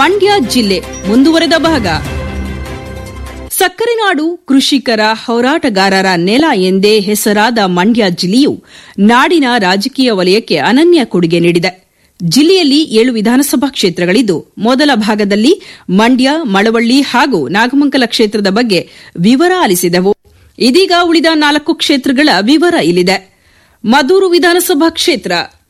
ಮಂಡ್ಯ ಜಿಲ್ಲೆ ಮುಂದುವರೆದ ಭಾಗ ಸಕ್ಕರೆ ನಾಡು ಕೃಷಿಕರ ಹೋರಾಟಗಾರರ ನೆಲ ಎಂದೇ ಹೆಸರಾದ ಮಂಡ್ಯ ಜಿಲ್ಲೆಯು ನಾಡಿನ ರಾಜಕೀಯ ವಲಯಕ್ಕೆ ಅನನ್ಯ ಕೊಡುಗೆ ನೀಡಿದೆ ಜಿಲ್ಲೆಯಲ್ಲಿ ಏಳು ವಿಧಾನಸಭಾ ಕ್ಷೇತ್ರಗಳಿದ್ದು ಮೊದಲ ಭಾಗದಲ್ಲಿ ಮಂಡ್ಯ ಮಳವಳ್ಳಿ ಹಾಗೂ ನಾಗಮಂಗಲ ಕ್ಷೇತ್ರದ ಬಗ್ಗೆ ವಿವರ ಆಲಿಸಿದೆವು ಇದೀಗ ಉಳಿದ ನಾಲ್ಕು ಕ್ಷೇತ್ರಗಳ ವಿವರ ಇಲ್ಲಿದೆ ಮದ್ದೂರು ವಿಧಾನಸಭಾ ಕ್ಷೇತ್ರ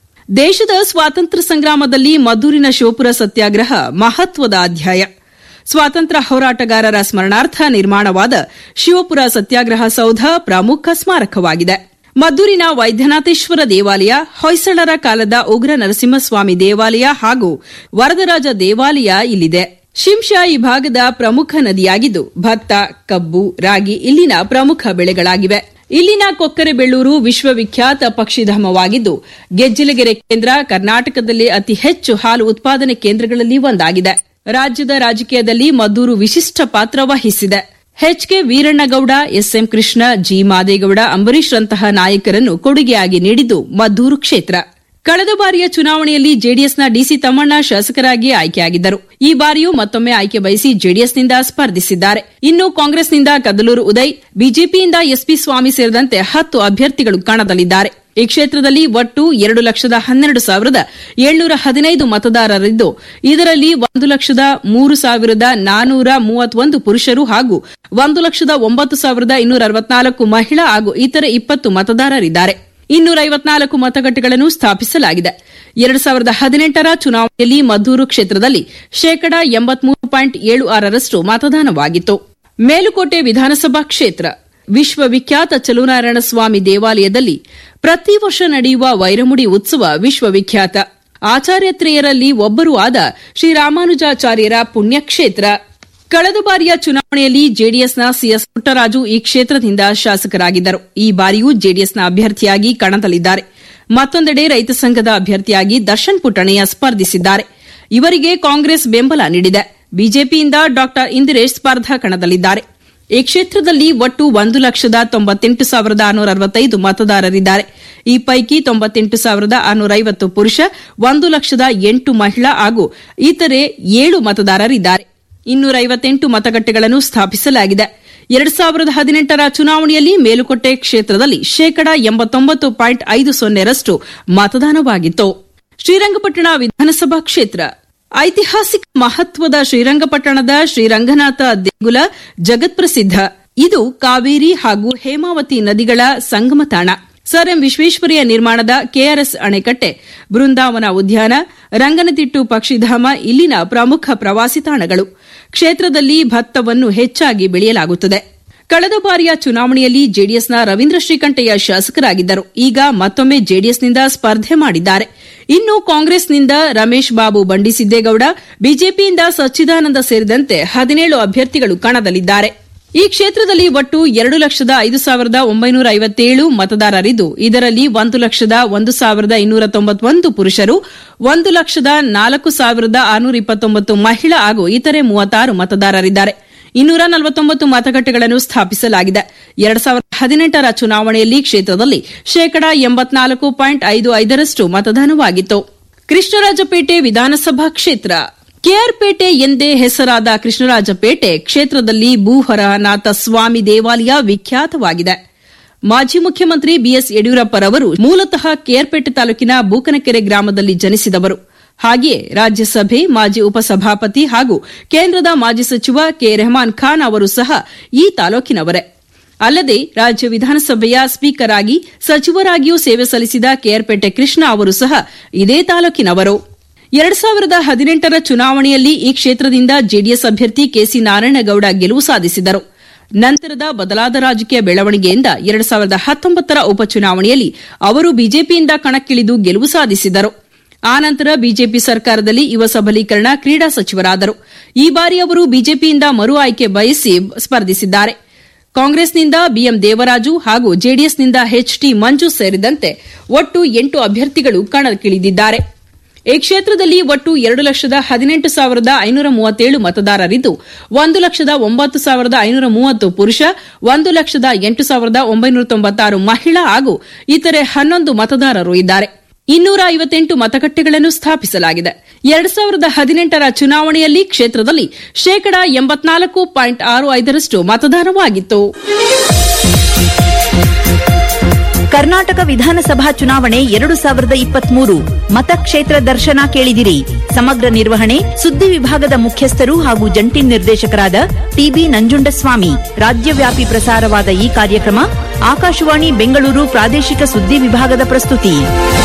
ದೇಶದ ಸ್ವಾತಂತ್ರ್ಯ ಸಂಗ್ರಾಮದಲ್ಲಿ ಮದ್ದೂರಿನ ಶಿವಪುರ ಸತ್ಯಾಗ್ರಹ ಮಹತ್ವದ ಅಧ್ಯಾಯ ಸ್ವಾತಂತ್ರ್ಯ ಹೋರಾಟಗಾರರ ಸ್ಮರಣಾರ್ಥ ನಿರ್ಮಾಣವಾದ ಶಿವಪುರ ಸತ್ಯಾಗ್ರಹ ಸೌಧ ಪ್ರಮುಖ ಸ್ಮಾರಕವಾಗಿದೆ ಮದ್ದೂರಿನ ವೈದ್ಯನಾಥೇಶ್ವರ ದೇವಾಲಯ ಹೊಯ್ಸಳರ ಕಾಲದ ಉಗ್ರ ನರಸಿಂಹಸ್ವಾಮಿ ದೇವಾಲಯ ಹಾಗೂ ವರದರಾಜ ದೇವಾಲಯ ಇಲ್ಲಿದೆ ಶಿಂಷಾ ಈ ಭಾಗದ ಪ್ರಮುಖ ನದಿಯಾಗಿದ್ದು ಭತ್ತ ಕಬ್ಬು ರಾಗಿ ಇಲ್ಲಿನ ಪ್ರಮುಖ ಬೆಳೆಗಳಾಗಿವೆ ಇಲ್ಲಿನ ಕೊಕ್ಕರೆಬೆಳ್ಳೂರು ವಿಶ್ವವಿಖ್ಯಾತ ಪಕ್ಷಿಧಾಮವಾಗಿದ್ದು ಗೆಜ್ಜಿಲಗೆರೆ ಕೇಂದ್ರ ಕರ್ನಾಟಕದಲ್ಲಿ ಅತಿ ಹೆಚ್ಚು ಹಾಲು ಉತ್ಪಾದನೆ ಕೇಂದ್ರಗಳಲ್ಲಿ ಒಂದಾಗಿದೆ ರಾಜ್ಯದ ರಾಜಕೀಯದಲ್ಲಿ ಮದ್ದೂರು ವಿಶಿಷ್ಟ ಪಾತ್ರ ವಹಿಸಿದೆ H K Veeranna Gowda S M Krishna G Madegowda ಅಂಬರೀಶ್ರಂತಹ ನಾಯಕರನ್ನು ಕೊಡುಗೆಯಾಗಿ ನೀಡಿದ್ದು ಮದ್ದೂರು ಕ್ಷೇತ್ರ ಕಳೆದ ಬಾರಿಯ ಚುನಾವಣೆಯಲ್ಲಿ ಜೆಡಿಎಸ್ನ ಡಿಸಿ ತಮ್ಮಣ್ಣ ಶಾಸಕರಾಗಿ ಆಯ್ಕೆಯಾಗಿದ್ದರು ಈ ಬಾರಿಯೂ ಮತ್ತೊಮ್ಮೆ ಆಯ್ಕೆ ಬಯಸಿ ಜೆಡಿಎಸ್ನಿಂದ ಸ್ಪರ್ಧಿಸಿದ್ದಾರೆ ಇನ್ನು ಕಾಂಗ್ರೆಸ್ನಿಂದ ಕದಲೂರು ಉದಯ್ ಬಿಜೆಪಿಯಿಂದ ಎಸ್ಪಿ ಸ್ವಾಮಿ ಸೇರಿದಂತೆ ಹತ್ತು ಅಭ್ಯರ್ಥಿಗಳು ಕಣದಲ್ಲಿದ್ದಾರೆ ಈ ಕ್ಷೇತ್ರದಲ್ಲಿ ಒಟ್ಟು ಎರಡು ಲಕ್ಷದ ಹನ್ನೆರಡು ಸಾವಿರದ ಏಳ್ನೂರ ಹದಿನೈದು ಮತದಾರರಿದ್ದು ಇದರಲ್ಲಿ ಒಂದು ಲಕ್ಷದ ಮೂರು ಸಾವಿರದ ನಾನೂರ ಮೂವತ್ತೊಂದು ಪುರುಷರು ಹಾಗೂ ಒಂದು ಲಕ್ಷದ ಒಂಬತ್ತು ಸಾವಿರದ ಇನ್ನೂರ ಅರವತ್ನಾಲ್ಕು ಮಹಿಳಾ ಹಾಗೂ ಇತರೆ ಇಪ್ಪತ್ತು ಮತದಾರರಿದ್ದಾರೆ ಇನ್ನೂರ ಐವತ್ನಾಲ್ಕು ಮತಗಟ್ಟೆಗಳನ್ನು ಸ್ಥಾಪಿಸಲಾಗಿದೆ ಎರಡು ಸಾವಿರದ ಹದಿನೆಂಟರ ಚುನಾವಣೆಯಲ್ಲಿ ಮದ್ದೂರು ಕ್ಷೇತ್ರದಲ್ಲಿ ಶೇಕಡಾ ಎಂಬತ್ಮೂರು ಪಾಯಿಂಟ್ ಏಳು ಆರರಷ್ಟು ಮತದಾನವಾಗಿತ್ತು ಮೇಲುಕೋಟೆ ವಿಧಾನಸಭಾ ಕ್ಷೇತ್ರ ವಿಶ್ವವಿಖ್ಯಾತ ಚಲುನಾರಾಯಣ ಸ್ವಾಮಿ ದೇವಾಲಯದಲ್ಲಿ ಪ್ರತಿ ವರ್ಷ ನಡೆಯುವ ವೈರಮುಡಿ ಉತ್ಸವ ವಿಶ್ವವಿಖ್ಯಾತ ಆಚಾರ್ಯತ್ರೆಯರಲ್ಲಿ ಒಬ್ಬರೂ ಆದ ಶ್ರೀರಾಮಾನುಜಾಚಾರ್ಯರ ಪುಣ್ಯಕ್ಷೇತ್ರ ಕಳೆದ ಬಾರಿಯ ಚುನಾವಣೆಯಲ್ಲಿ ಜೆಡಿಎಸ್ನ ಸಿಎಸ್ ಪುಟ್ಟರಾಜು ಈ ಕ್ಷೇತ್ರದಿಂದ ಶಾಸಕರಾಗಿದ್ದರು ಈ ಬಾರಿಯೂ ಜೆಡಿಎಸ್ನ ಅಭ್ಯರ್ಥಿಯಾಗಿ ಕಣದಲ್ಲಿದ್ದಾರೆ ಮತ್ತೊಂದೆಡೆ ರೈತ ಸಂಘದ ಅಭ್ಯರ್ಥಿಯಾಗಿ ದರ್ಶನ್ ಪುಟ್ಟಣಯ್ಯ ಸ್ಪರ್ಧಿಸಿದ್ದಾರೆ ಇವರಿಗೆ ಕಾಂಗ್ರೆಸ್ ಬೆಂಬಲ ನೀಡಿದೆ ಬಿಜೆಪಿಯಿಂದ ಡಾ ಇಂದಿರೇಶ್ ಸ್ಪರ್ಧಾ ಕಣದಲ್ಲಿದ್ದಾರೆ ಈ ಕ್ಷೇತ್ರದಲ್ಲಿ ಒಟ್ಟು ಒಂದು ಲಕ್ಷದ ತೊಂಬತ್ತೆಂಟು ಸಾವಿರದ ಆರುನೂರ ಅರವತ್ತೈದು ಮತದಾರರಿದ್ದಾರೆ ಈ ಪೈಕಿ ತೊಂಬತ್ತೆಂಟು ಸಾವಿರದ ಆರುನೂರ ಐವತ್ತು ಪುರುಷ ಒಂದು ಲಕ್ಷದ ಎಂಟು ಮಹಿಳಾ ಹಾಗೂ ಇತರೆ ಏಳು ಮತದಾರರಿದ್ದಾರೆ ಇನ್ನೂರ ಐವತ್ತೆಂಟು ಮತಗಟ್ಟೆಗಳನ್ನು ಸ್ಥಾಪಿಸಲಾಗಿದೆ ಎರಡು ಸಾವಿರದ ಹದಿನೆಂಟರ ಚುನಾವಣೆಯಲ್ಲಿ ಮೇಲುಕೋಟೆ ಕ್ಷೇತ್ರದಲ್ಲಿ ಶೇಕಡಾ ಎಂಬತ್ತೊಂಬತ್ತು ಪಾಯಿಂಟ್ ಐದು ಸೊನ್ನೆರಷ್ಟು ಮತದಾನವಾಗಿತ್ತು ಶ್ರೀರಂಗಪಟ್ಟಣ ವಿಧಾನಸಭಾ ಕ್ಷೇತ್ರ ಐತಿಹಾಸಿಕ ಮಹತ್ವದ ಶ್ರೀರಂಗಪಟ್ಟಣದ ಶ್ರೀರಂಗನಾಥ ದೇಗುಲ ಜಗತ್ಪ್ರಸಿದ್ಧ ಇದು ಕಾವೇರಿ ಹಾಗೂ ಹೇಮಾವತಿ ನದಿಗಳ ಸಂಗಮ ತಾಣ ಸರ್ ಎಂ ವಿಶ್ವೇಶ್ವರಯ್ಯ ನಿರ್ಮಾಣದ ಕೆಆರ್ಎಸ್ ಅಣೆಕಟ್ಟೆ ಬೃಂದಾವನ ಉದ್ಯಾನ ರಂಗನತಿಟ್ಟು ಪಕ್ಷಿಧಾಮ ಇಲ್ಲಿನ ಪ್ರಮುಖ ಪ್ರವಾಸಿ ತಾಣಗಳು ಕ್ಷೇತ್ರದಲ್ಲಿ ಭತ್ತವನ್ನು ಹೆಚ್ಚಾಗಿ ಬೆಳೆಯಲಾಗುತ್ತದೆ ಕಳೆದ ಬಾರಿಯ ಚುನಾವಣೆಯಲ್ಲಿ ಜೆಡಿಎಸ್ನ ರವೀಂದ್ರ ಶ್ರೀಕಂಠಯ್ಯ ಶಾಸಕರಾಗಿದ್ದರು ಈಗ ಮತ್ತೊಮ್ಮೆ ಜೆಡಿಎಸ್ನಿಂದ ಸ್ಪರ್ಧೆ ಮಾಡಿದ್ದಾರೆ ಇನ್ನು ಕಾಂಗ್ರೆಸ್ನಿಂದ ರಮೇಶ್ ಬಾಬು ಬಂಡಿಸಿದ್ದೇಗೌಡ ಬಿಜೆಪಿಯಿಂದ ಸಚ್ಚಿದಾನಂದ ಸೇರಿದಂತೆ ಹದಿನೇಳು ಅಭ್ಯರ್ಥಿಗಳು ಕಣದಲ್ಲಿದ್ದಾರೆ ಈ ಕ್ಷೇತ್ರದಲ್ಲಿ ಒಟ್ಟು ಎರಡು ಲಕ್ಷದ ಐದು ಸಾವಿರದ ಒಂಬೈನೂರ ಐವತ್ತೇಳು ಮತದಾರರಿದ್ದು ಇದರಲ್ಲಿ ಒಂದು ಲಕ್ಷದ ಒಂದು ಸಾವಿರದ ಇನ್ನೂರ ತೊಂಬತ್ತೊಂದು ಪುರುಷರು ಒಂದು ಲಕ್ಷದ ನಾಲ್ಕು ಸಾವಿರದ ಆರುನೂರ ಇಪ್ಪತ್ತೊಂಬತ್ತು ಮಹಿಳಾ ಹಾಗೂ ಇತರೆ ಮೂವತ್ತಾರು ಮತದಾರರಿದ್ದಾರೆ ಇನ್ನೂರ ನಲವತ್ತೊಂಬತ್ತು ಮತಗಟ್ಟೆಗಳನ್ನು ಸ್ಥಾಪಿಸಲಾಗಿದೆ ಎರಡು ಸಾವಿರದ ಹದಿನೆಂಟರ ಚುನಾವಣೆಯಲ್ಲಿ ಕ್ಷೇತ್ರದಲ್ಲಿ ಶೇಕಡಾ ಎಂಬತ್ನಾಲ್ಕು ಪಾಯಿಂಟ್ ಐದು ಐದರಷ್ಟು ಮತದಾನವಾಗಿತ್ತು ಕೃಷ್ಣರಾಜಪೇಟೆ ವಿಧಾನಸಭಾ ಕ್ಷೇತ್ರ ಕೆಆರ್ಪೇಟೆ ಎಂದೇ ಹೆಸರಾದ ಕೃಷ್ಣರಾಜಪೇಟೆ ಕ್ಷೇತ್ರದಲ್ಲಿ ಭೂಹರನಾಥ ಸ್ವಾಮಿ ದೇವಾಲಯ ವಿಖ್ಯಾತವಾಗಿದೆ ಮಾಜಿ ಮುಖ್ಯಮಂತ್ರಿ ಬಿಎಸ್ ಯಡಿಯೂರಪ್ಪರವರು ಮೂಲತಃ ಕೆಆರ್ಪೇಟೆ ತಾಲೂಕಿನ ಬೂಕನಕೆರೆ ಗ್ರಾಮದಲ್ಲಿ ಜನಿಸಿದವರು ಹಾಗೆಯೇ ರಾಜ್ಯಸಭೆ ಮಾಜಿ ಉಪಸಭಾಪತಿ ಹಾಗೂ ಕೇಂದ್ರದ ಮಾಜಿ ಸಚಿವ ಕೆ ರೆಹಮಾನ್ ಖಾನ್ ಅವರು ಸಹ ಈ ತಾಲೂಕಿನವರೇ ಅಲ್ಲದೆ ರಾಜ್ಯ ವಿಧಾನಸಭೆಯ ಸ್ಪೀಕರ್ ಆಗಿ ಸಚಿವರಾಗಿಯೂ ಸೇವೆ ಸಲ್ಲಿಸಿದ ಕೆಆರ್ಪೇಟೆ ಕೃಷ್ಣ ಅವರು ಸಹ ಇದೇ ತಾಲೂಕಿನವರು ಎರಡು ಸಾವಿರದ ಹದಿನೆಂಟರ ಚುನಾವಣೆಯಲ್ಲಿ ಈ ಕ್ಷೇತ್ರದಿಂದ ಜೆಡಿಎಸ್ ಅಭ್ಯರ್ಥಿ ಕೆಸಿ ನಾರಾಯಣಗೌಡ ಗೆಲುವು ಸಾಧಿಸಿದರು ನಂತರದ ಬದಲಾದ ರಾಜಕೀಯ ಬೆಳವಣಿಗೆಯಿಂದ ಎರಡು ಸಾವಿರದ ಹತ್ತೊಂಬತ್ತರ ಉಪಚುನಾವಣೆಯಲ್ಲಿ ಅವರು ಬಿಜೆಪಿಯಿಂದ ಕಣಕ್ಕಿಳಿದು ಗೆಲುವು ಸಾಧಿಸಿದರು ಆನಂತರ ಬಿಜೆಪಿ ಸರ್ಕಾರದಲ್ಲಿ ಯುವ ಸಬಲೀಕರಣ ಕ್ರೀಡಾ ಸಚಿವರಾದರು ಈ ಬಾರಿ ಅವರು ಬಿಜೆಪಿಯಿಂದ ಮರು ಆಯ್ಕೆ ಬಯಸಿ ಸ್ಪರ್ಧಿಸಿದ್ದಾರೆ ಕಾಂಗ್ರೆಸ್ನಿಂದ ಬಿಎಂ ದೇವರಾಜು ಹಾಗೂ ಜೆಡಿಎಸ್ನಿಂದ ಎಚ್ಟಿ ಮಂಜು ಸೇರಿದಂತೆ ಒಟ್ಟು ಎಂಟು ಅಭ್ಯರ್ಥಿಗಳು ಕಣಕ್ಕಿಳಿದಿದ್ದಾರೆ ಈ ಕ್ಷೇತ್ರದಲ್ಲಿ ಒಟ್ಟು ಎರಡು ಲಕ್ಷದ ಹದಿನೆಂಟು ಸಾವಿರದ ಐನೂರ ಮೂವತ್ತೇಳು ಮತದಾರರಿದ್ದು ಒಂದು ಲಕ್ಷದ ಒಂಬತ್ತು ಸಾವಿರದ ಐನೂರ ಮೂವತ್ತು ಪುರುಷ ಒಂದು ಲಕ್ಷದ ಎಂಟು ಸಾವಿರದ ಒಂಬೈನೂರ ತೊಂಬತ್ತಾರು ಮಹಿಳಾ ಹಾಗೂ ಇತರೆ ಹನ್ನೊಂದು ಮತದಾರರು ಇದ್ದಾರೆ ಇನ್ನೂರ ಐವತ್ತೆಂಟು ಮತಗಟ್ಟೆಗಳನ್ನು ಸ್ಥಾಪಿಸಲಾಗಿದೆ ಎರಡ್ ಸಾವಿರದ ಹದಿನೆಂಟರ ಚುನಾವಣೆಯಲ್ಲಿ ಕ್ಷೇತ್ರದಲ್ಲಿ ಶೇಕಡಾ ಎಂಬತ್ನಾಲ್ಕು ಪಾಯಿಂಟ್ ಆರು ಐದರಷ್ಟು ಮತದಾನವಾಗಿತ್ತು ಕರ್ನಾಟಕ ವಿಧಾನಸಭಾ ಚುನಾವಣೆ ಎರಡು ಸಾವಿರದ ಇಪ್ಪತ್ಮೂರು ಮತಕ್ಷೇತ್ರ ದರ್ಶನ ಕೇಳಿದಿರಿ ಸಮಗ್ರ ನಿರ್ವಹಣೆ ಸುದ್ದಿ ವಿಭಾಗದ ಮುಖ್ಯಸ್ಥರು ಹಾಗೂ ಜಂಟಿ ನಿರ್ದೇಶಕರಾದ ಟಿಬಿ ನಂಜುಂಡಸ್ವಾಮಿ ರಾಜ್ಯವ್ಯಾಪಿ ಪ್ರಸಾರವಾದ ಈ ಕಾರ್ಯಕ್ರಮ ಆಕಾಶವಾಣಿ ಬೆಂಗಳೂರು ಪ್ರಾದೇಶಿಕ ಸುದ್ದಿ ವಿಭಾಗದ ಪ್ರಸ್ತುತಿ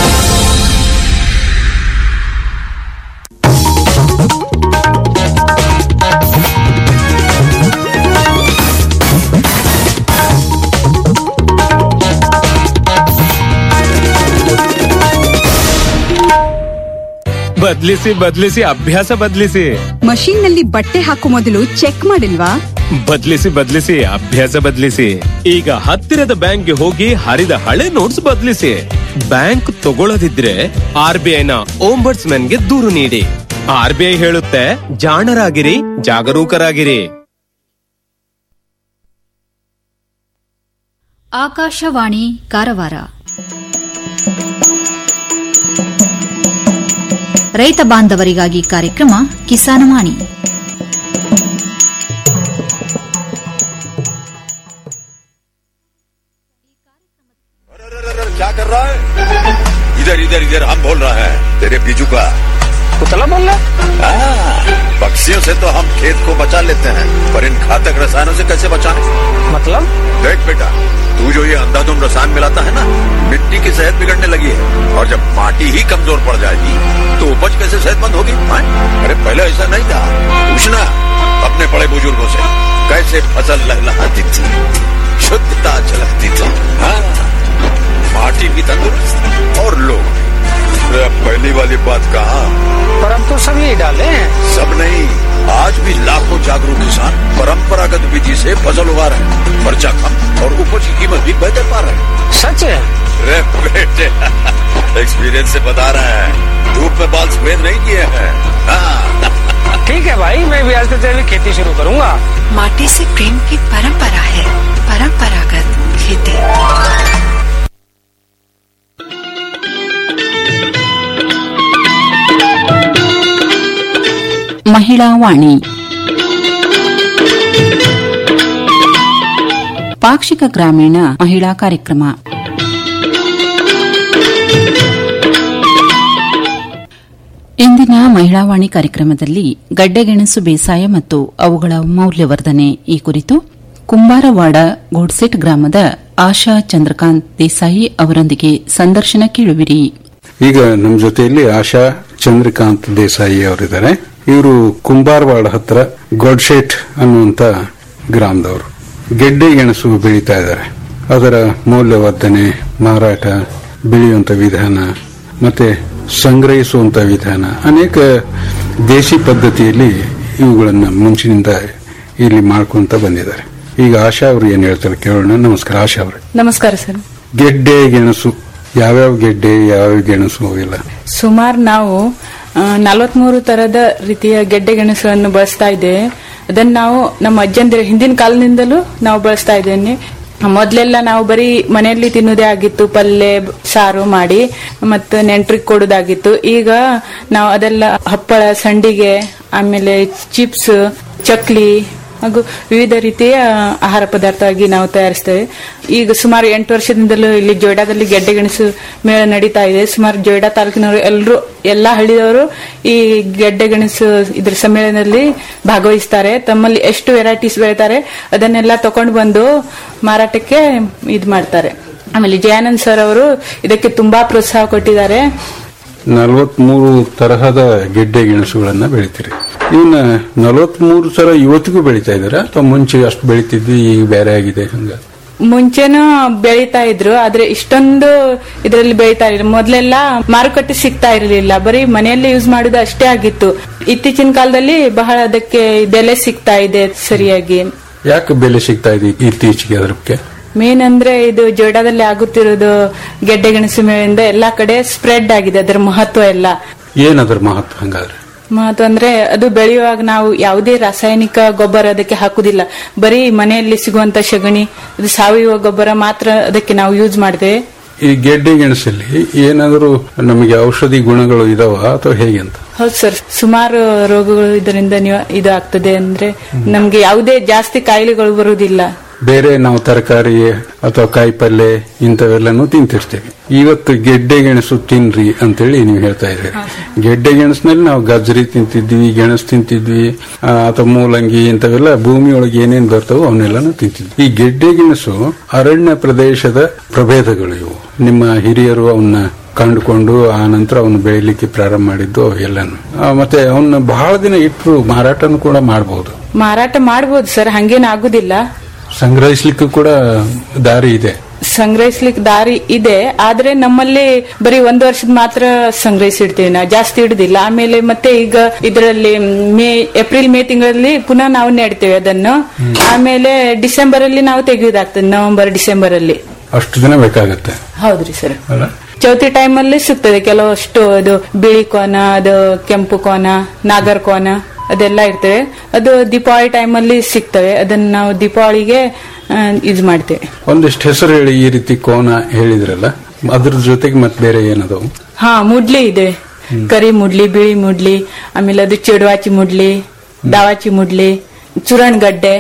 ಬದ್ಲಿಸಿ ಬದ್ಲಿಸಿ ಅಭ್ಯಾಸ ಬದ್ಲಿಸಿ ಮಷೀನ್ ನಲ್ಲಿ ಬಟ್ಟೆ ಹಾಕೋ ಮೊದಲು ಚೆಕ್ ಮಾಡಿಲ್ವಾ ಬದ್ಲಿಸಿ ಬದ್ಲಿಸಿ ಅಭ್ಯಾಸ ಬದ್ಲಿಸಿ ಈಗ ಹತ್ತಿರದ ಬ್ಯಾಂಕ್ಗೆ ಹೋಗಿ ಹರಿದ ಹಳೆ ನೋಟ್ಸ್ ಬದ್ಲಿಸಿ ಬ್ಯಾಂಕ್ ತಗೊಳ್ಳದಿದ್ರೆ ಆರ್ ಬಿ ಐನ ಗೆ ದೂರು ನೀಡಿ ಆರ್ ಬಿ ಐ ಹೇಳುತ್ತೆ ಜಾಣರಾಗಿರಿ ಜಾಗರೂಕರಾಗಿರಿ ಆಕಾಶವಾಣಿ ಕಾರವಾರ ರೈತ ಬಾಂಧವರಿಗಾಗಿ ಕಾರ್ಯಕ್ರಮ ಕಿಸಾನವಾಣಿ क्या कर रहा है इधर इधर इधर हम बोल रहा है तेरे बीजू का कुतला बोल रहा हाँ, पक्षियों से तो हम खेत को बचा लेते हैं पर इन घातक रसायनों से कैसे बचाएं? मतलब देख बेटा तू जो ये अंधाधुंध रसायन मिलाता है ना मिट्टी की सेहत बिगड़ने लगी है और जब माटी ही कमजोर पड़ जाएगी तो उपज कैसे सेहतमंद होगी हाँ? अरे पहले ऐसा नहीं था पूछना अपने बड़े बुजुर्गों से कैसे फसल लहलहाती थी शुद्धता झलकती थी हाँ माटी भी तंदुरुस्त और लोग भी। अरे अब पहली वाली बात कहा पर हम तो सब यही डाले हैं सब नहीं आज भी लाखों जागरूक किसान परंपरागत विधि से फसल उगा रहे हैं खर्चा कम और उपज की कीमत भी बेहतर पा रहे हैं सच है अरे बेटे एक्सपीरियंस से बता रहे हैं धूप में बाल सफेद नहीं किए हैं हाँ, ठीक है भाई मैं भी आज से तेरी खेती शुरू करूंगा माटी से प्रेम की परंपरा है परंपरागत खेती ಮಹಿಳಾ ವಾಣಿ ಪಾಕ್ಷಿಕ ಗ್ರಾಮೀಣ ಮಹಿಳಾ ಕಾರ್ಯಕ್ರಮ ಇಂದಿನ ಮಹಿಳಾ ವಾಣಿ ಕಾರ್ಯಕ್ರಮದಲ್ಲಿ ಗಡ್ಡೆಗೆಣಸು ಬೇಸಾಯ ಮತ್ತು ಅವುಗಳ ಮೌಲ್ಯವರ್ಧನೆ ಈ ಕುರಿತು ಕುಂಬಾರವಾಡ ಗೋಡ್ಸೆಟ್ ಗ್ರಾಮದ ಆಶಾ ಚಂದ್ರಕಾಂತ್ ದೇಸಾಯಿ ಅವರೊಂದಿಗೆ ಸಂದರ್ಶನ ಕೇಳುವಿರಿ ಈಗ ನಮ್ಮ ಜೊತೆಯಲ್ಲಿ ಆಶಾ ಚಂದ್ರಕಾಂತ್ ದೇಸಾಯಿ ಅವರಿದ್ದಾರೆ ಇವರು ಕುಂಬಾರವಾಡ ಹತ್ರ ಗೊಡ್ಶೆಟ್ ಅನ್ನುವಂತ ಗ್ರಾಮದವರು ಗೆಡ್ಡೆ ಗೆಣಸು ಬೆಳೀತಾ ಇದ್ದಾರೆ ಅದರ ಮೌಲ್ಯವರ್ಧನೆ ಮಾರಾಟ ಬೆಳೆಯುವಂತ ವಿಧಾನ ಮತ್ತೆ ಸಂಗ್ರಹಿಸುವಂತ ವಿಧಾನ ಅನೇಕ ದೇಶಿ ಪದ್ಧತಿಯಲ್ಲಿ ಇವುಗಳನ್ನ ಮುಂಚಿನಿಂದ ಇಲ್ಲಿ ಮಾಡ್ಕೊಂತ ಬಂದಿದ್ದಾರೆ ಈಗ ಆಶಾ ಅವರು ಏನ್ ಹೇಳ್ತಾರೆ ಕೇಳೋಣ ನಮಸ್ಕಾರ ಆಶಾ ಅವರೇ ನಮಸ್ಕಾರ ಸರ್ ಗೆಡ್ಡೆ ಗೆಣಸು ಯಾವ್ಯಾವ ಗೆಡ್ಡೆ ಯಾವ್ಯಾವ ಗೆಣಸು ಅವೆಲ್ಲ ಸುಮಾರು ನಾವು ನಲವತ್ಮೂರು ತರದ ರೀತಿಯ ಗೆಡ್ಡೆ ಗೆಣಸುಗಳನ್ನು ಬಳಸ್ತಾ ಇದ್ದೇವೆ ಅದನ್ನ ನಾವು ನಮ್ಮ ಅಜ್ಜಂದಿರ ಹಿಂದಿನ ಕಾಲದಿಂದಲೂ ನಾವು ಬಳಸ್ತಾ ಇದ್ದೇನೆ ಮೊದ್ಲೆಲ್ಲ ನಾವು ಬರೀ ಮನೆಯಲ್ಲಿ ತಿನ್ನುವುದೇ ಆಗಿತ್ತು ಪಲ್ಯ ಸಾರು ಮಾಡಿ ಮತ್ತು ನೆಂಟ್ರಿಗೆ ಕೊಡೋದಾಗಿತ್ತು ಈಗ ನಾವು ಅದೆಲ್ಲ ಹಪ್ಪಳ ಸಂಡಿಗೆ ಆಮೇಲೆ ಚಿಪ್ಸ್ ಚಕ್ಲಿ ಹಾಗೂ ವಿವಿಧ ರೀತಿಯ ಆಹಾರ ಪದಾರ್ಥವಾಗಿ ನಾವು ತಯಾರಿಸ್ತೇವೆ ಈಗ ಸುಮಾರು ಎಂಟು ವರ್ಷದಿಂದಲೂ ಇಲ್ಲಿ ಜೋಯ್ಡಾದಲ್ಲಿ ಗೆಡ್ಡೆ ಗೆಣಸು ಮೇಳ ನಡೀತಾ ಇದೆ ಸುಮಾರು ಜೋಯ್ಡಾ ತಾಲೂಕಿನವರು ಎಲ್ಲರೂ ಎಲ್ಲಾ ಹಳ್ಳಿದವರು ಈ ಗೆಡ್ಡೆ ಗೆಣಸು ಇದ್ರ ಸಮ್ಮೇಳನದಲ್ಲಿ ಭಾಗವಹಿಸ್ತಾರೆ ತಮ್ಮಲ್ಲಿ ಎಷ್ಟು ವೆರೈಟೀಸ್ ಬೆಳಿತಾರೆ ಅದನ್ನೆಲ್ಲ ತಕೊಂಡು ಬಂದು ಮಾರಾಟಕ್ಕೆ ಇದು ಮಾಡ್ತಾರೆ ಆಮೇಲೆ ಜಯಾನಂದ್ ಸರ್ ಅವರು ಇದಕ್ಕೆ ತುಂಬಾ ಪ್ರೋತ್ಸಾಹ ಕೊಟ್ಟಿದ್ದಾರೆ ನಲವತ್ಮೂರು ತರಹದ ಗೆಡ್ಡೆ ಗೆಣಸುಗಳನ್ನ ಬೆಳಿತೀರಿ ಇವನ್ನ ನಲವತ್ಮೂರು ತರ ಇವತ್ತಿಗೂ ಬೆಳಿತಾ ಇದಾರೆ ಅಥವಾ ಮುಂಚೆ ಅಷ್ಟು ಬೆಳಿತಿದ್ವಿ ಈಗ ಬೇರೆ ಆಗಿದೆ ಹಂಗ ಮುಂಚೆನೂ ಬೆಳೀತಾ ಇದ್ರು ಆದ್ರೆ ಇಷ್ಟೊಂದು ಇದರಲ್ಲಿ ಬೆಳೀತಾ ಇರಲಿಲ್ಲ ಮೊದ್ಲೆಲ್ಲ ಮಾರುಕಟ್ಟೆ ಸಿಗ್ತಾ ಇರಲಿಲ್ಲ ಬರೀ ಮನೆಯಲ್ಲಿ ಯೂಸ್ ಮಾಡುದು ಅಷ್ಟೇ ಆಗಿತ್ತು ಇತ್ತೀಚಿನ ಕಾಲದಲ್ಲಿ ಬಹಳ ಅದಕ್ಕೆ ಬೆಲೆ ಸಿಗ್ತಾ ಇದೆ ಸರಿಯಾಗಿ ಯಾಕೆ ಬೆಲೆ ಸಿಗ್ತಾ ಇದೆ ಇತ್ತೀಚೆಗೆ ಅದಕ್ಕೆ ಮೇನ್ ಅಂದ್ರೆ ಇದು ಜೋಡಾದಲ್ಲಿ ಆಗುತ್ತಿರೋದು ಗೆಡ್ಡೆ ಗೆಣಸು ಮೇಳಿಂದ ಎಲ್ಲಾ ಕಡೆ ಸ್ಪ್ರೆಡ್ ಆಗಿದೆ ಅದರ ಮಹತ್ವ ಎಲ್ಲ ಏನದ್ರ ಮಹತ್ವ ಹಂಗಾದ್ರೆ ಮಹತ್ವ ಅಂದ್ರೆ ಅದು ಬೆಳೆಯುವಾಗ ನಾವು ಯಾವುದೇ ರಾಸಾಯನಿಕ ಗೊಬ್ಬರ ಅದಕ್ಕೆ ಹಾಕುದಿಲ್ಲ ಬರೀ ಮನೆಯಲ್ಲಿ ಸಿಗುವಂತ ಸಗಣಿ ಅದು ಸಾವಯವ ಗೊಬ್ಬರ ಮಾತ್ರ ಅದಕ್ಕೆ ನಾವು ಯೂಸ್ ಮಾಡ್ತೇವೆ ಈ ಗೆಡ್ಡೆ ಗೆಣಸಲ್ಲಿ ಏನಾದರೂ ನಮಗೆ ಔಷಧಿ ಗುಣಗಳು ಇದಾವ ಅಥವಾ ಹೇಗೆ ಅಂತ ಹೌದು ಸರ್ ಸುಮಾರು ರೋಗಗಳು ಇದರಿಂದ ನೀವು ಇದು ಆಗ್ತದೆ ಅಂದ್ರೆ ನಮ್ಗೆ ಯಾವುದೇ ಜಾಸ್ತಿ ಕಾಯಿಲೆಗಳು ಬರುವುದಿಲ್ಲ ಬೇರೆ ನಾವು ತರಕಾರಿ ಅಥವಾ ಕಾಯಿ ಪಲ್ಯ ಇಂಥವೆಲ್ಲನೂ ತಿಂತಿರ್ತೀವಿ ಇವತ್ತು ಗೆಡ್ಡೆ ಗೆಣಸು ತಿನ್ರಿ ಅಂತೇಳಿ ನೀವು ಹೇಳ್ತಾ ಇದ್ದೀರಿ ಗೆಡ್ಡೆ ಗೆಣಸಿನಲ್ಲಿ ನಾವು ಗಜ್ರಿ ತಿಂತಿದ್ವಿ ಗೆಣಸು ತಿಂತಿದ್ವಿ ಆ, ಅಥವಾ ಮೂಲಂಗಿ ಇಂಥವೆಲ್ಲ ಭೂಮಿಯೊಳಗೆ ಏನೇನ್ ಬರ್ತಾವೋ ಅವನ್ನೆಲ್ಲಾನು ತಿಂತಿದ್ವಿ ಈ ಗೆಡ್ಡೆ ಗೆಣಸು ಅರಣ್ಯ ಪ್ರದೇಶದ ಪ್ರಭೇದಗಳು ಇವು ನಿಮ್ಮ ಹಿರಿಯರು ಅವನ್ನ ಕಂಡುಕೊಂಡು ಆ ನಂತರ ಅವನು ಬೆಳಿಲಿಕ್ಕೆ ಪ್ರಾರಂಭ ಮಾಡಿದ್ದು ಎಲ್ಲಾನು ಆ, ಮತ್ತೆ ಅವನ್ನ ಬಹಳ ದಿನ ಇಟ್ಟರು ಮಾರಾಟನೂ ಕೂಡ ಮಾಡಬಹುದು ಮಾರಾಟ ಮಾಡ್ಬೋದು ಸರ್ ಹಂಗೇನ್ ಆಗುದಿಲ್ಲ ಸಂಗ್ರಹಿಸ್ಲಿಕ್ಕೂ ಕೂಡ ದಾರಿ ಇದೆ ಸಂಗ್ರಹಿಸ್ಲಿಕ್ಕೆ ದಾರಿ ಇದೆ ಆದ್ರೆ ನಮ್ಮಲ್ಲಿ ಬರೀ ಒಂದು ವರ್ಷದ ಮಾತ್ರ ಸಂಗ್ರಹಿಸಿಡ್ತೀವಿ ನಾವು ಜಾಸ್ತಿ ಇಡುದಿಲ್ಲ ಆಮೇಲೆ ಮತ್ತೆ ಈಗ ಇದರಲ್ಲಿ ಮೇ ಏಪ್ರಿಲ್ ಮೇ ತಿಂಗಳಲ್ಲಿ ಪುನಃ ನಾವು ನೆಡ್ತೇವೆ ಅದನ್ನು ಆಮೇಲೆ ಡಿಸೆಂಬರ್ ಅಲ್ಲಿ ನಾವು ತೆಗೆಯುವುದಾಗ್ತದೆ ನವೆಂಬರ್ ಡಿಸೆಂಬರ್ ಅಲ್ಲಿ ಅಷ್ಟು ದಿನ ಬೇಕಾಗತ್ತೆ ಹೌದ್ರಿ ಸರ್ ಅಲ್ಲ ಚೌತಿ ಟೈಮ್ ಅಲ್ಲಿ ಸಿಗ್ತದೆ ಕೆಲವಷ್ಟು ಅದು ಬಿಳಿ ಕೋನ ಅದು ಕೆಂಪು ಕೋನ ನಾಗರ್ ಕೋನ ಅದೆಲ್ಲ ಇರ್ತವೆ ಅದು ದೀಪಾವಳಿ ಟೈಮ್ ಅಲ್ಲಿ ಸಿಗ್ತವೆ ಅದನ್ನ ನಾವು ದೀಪಾವಳಿಗೆ ಯೂಸ್ ಮಾಡ್ತೇವೆ ಒಂದಿಷ್ಟು ಹೆಸರು ಹೇಳಿ ಈ ರೀತಿ ಕೋನ ಹೇಳಿದ್ರಲ್ಲ ಅದ್ರ ಜೊತೆಗೆ ಮತ್ತೆ ಬೇರೆ ಏನದವು ಹಾ ಮುಡ್ಲಿ ಇದೆ ಕರಿ ಮುಡ್ಲಿ ಬಿಳಿ ಮುಡ್ಲಿ ಆಮೇಲೆ ಅದು ಚೆಡುವಾಚಿ ಮುಡ್ಲಿ ದಾವಾಚಿ ಮುಡ್ಲಿ ಚುರಣ್ ಗಡ್ಡೆ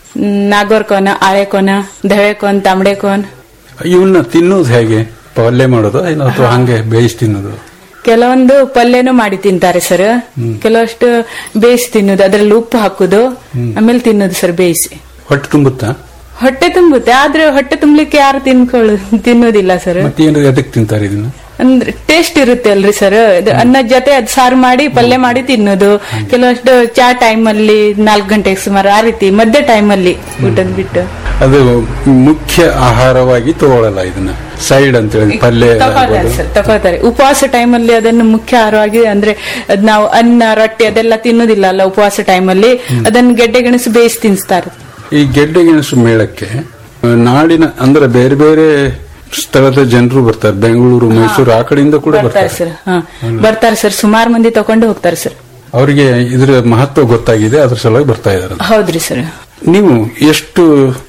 ನಾಗೋರ್ ಕೋನ ಆಳೆ ಕೋನ ಧಳೆ ಕೋನ್ ತಾಂಬಡೆ ಕೋನ್ ಇವನ್ನ ತಿನ್ನೋದು ಹೇಗೆ ಪಲ್ಯ ಮಾಡೋದು ಏನೋ ಅಥವಾ ಹಂಗೆ ಬೇಯಿಸಿ ತಿನ್ನೋದು ಕೆಲವೊಂದು ಪಲ್ಯನೂ ಮಾಡಿ ತಿಂತಾರೆ ಸರ್ ಕೆಲವಷ್ಟು ಬೇಯಿಸಿ ತಿನ್ನೋದು ಅದ್ರಲ್ಲಿ ಉಪ್ಪು ಹಾಕುದು ಆಮೇಲೆ ತಿನ್ನೋದು ಸರ್ ಬೇಯಿಸಿ ಹೊಟ್ಟೆ ತುಂಬುತ್ತಾ ಹೊಟ್ಟೆ ತುಂಬುತ್ತೆ ಆದ್ರೆ ಹೊಟ್ಟೆ ತುಂಬಲಿಕ್ಕೆ ಯಾರು ತಿನ್ಕೊಳ್ಳು ತಿನ್ನೋದಿಲ್ಲ ಸರ್ ಮತ್ತೆ ಏನು ಎದಕ್ ತಿಂತಾರೆ ಇದನ್ನ ಅಂದ್ರೆ ಟೇಸ್ಟ್ ಇರುತ್ತೆ ಅಲ್ರಿ ಸರ್ ಅನ್ನ ಜೊತೆ ಅದ್ ಸಾರು ಮಾಡಿ ಪಲ್ಯ ಮಾಡಿ ತಿನ್ನೋದು ಕೆಲವಷ್ಟು ಚಾ ಟೈಮ್ ಅಲ್ಲಿ ನಾಲ್ಕು ಗಂಟೆಗೆ ಸುಮಾರು ಆ ರೀತಿ ಮಧ್ಯ ಟೈಮ್ ಅಲ್ಲಿ ಊಟದ್ ಬಿಟ್ಟು ಅದು ಮುಖ್ಯ ಆಹಾರವಾಗಿ ತಗೊಳ್ಳಲ್ಲ ಇದನ್ನ ಸೈಡ್ ಅಂತ ಹೇಳಿ ಪಲ್ಯ ತಗೋತಾರೆ ಆಗ್ಬೋದು. ಸರ್ ತಗೋತಾರೆ ಉಪವಾಸ ಟೈಮ್ ಅಲ್ಲಿ ಅದನ್ನು ಮುಖ್ಯ ಆಹಾರವಾಗಿ ಅಂದ್ರೆ ಅದ್ ನಾವು ಅನ್ನ ರೊಟ್ಟಿ ಅದೆಲ್ಲ ತಿನ್ನೋದಿಲ್ಲ ಅಲ್ಲ ಉಪವಾಸ ಟೈಮ್ ಅಲ್ಲಿ ಅದನ್ನು ಗೆಡ್ಡೆ ಗೆಣಸು ಬೇಯಿಸಿ ತಿನ್ಸ್ತಾರೆ ಈ ಗೆಡ್ಡೆ ಗೆಣಸು ಮೇಳಕ್ಕೆ ಆ, ನಾಡಿನ ಅಂದ್ರೆ ಬೇರೆ ಬೇರೆ ಸ್ಥಳದ ಜನರು ಬರ್ತಾರೆ ಬೆಂಗಳೂರು ಮೈಸೂರು ಆ ಕಡೆಯಿಂದ ಕೂಡ ಬರ್ತಾರೆ ಬರ್ತಾರೆ ಸರ್ ಹಾ ಬರ್ತಾರೆ ಸರ್ ಸುಮಾರು ಮಂದಿ ತಕೊಂಡು ಹೋಗ್ತಾರೆ ಸರ್ ಅವರಿಗೆ ಇದರ ಮಹತ್ವ ಗೊತ್ತಾಗಿದೆ ಅದ್ರ ಸಲುವಾಗಿ ಬರ್ತಾ ಇದ್ದಾರೆ ಹೌದ್ರಿ ಸರ್ ನೀವು ಎಷ್ಟು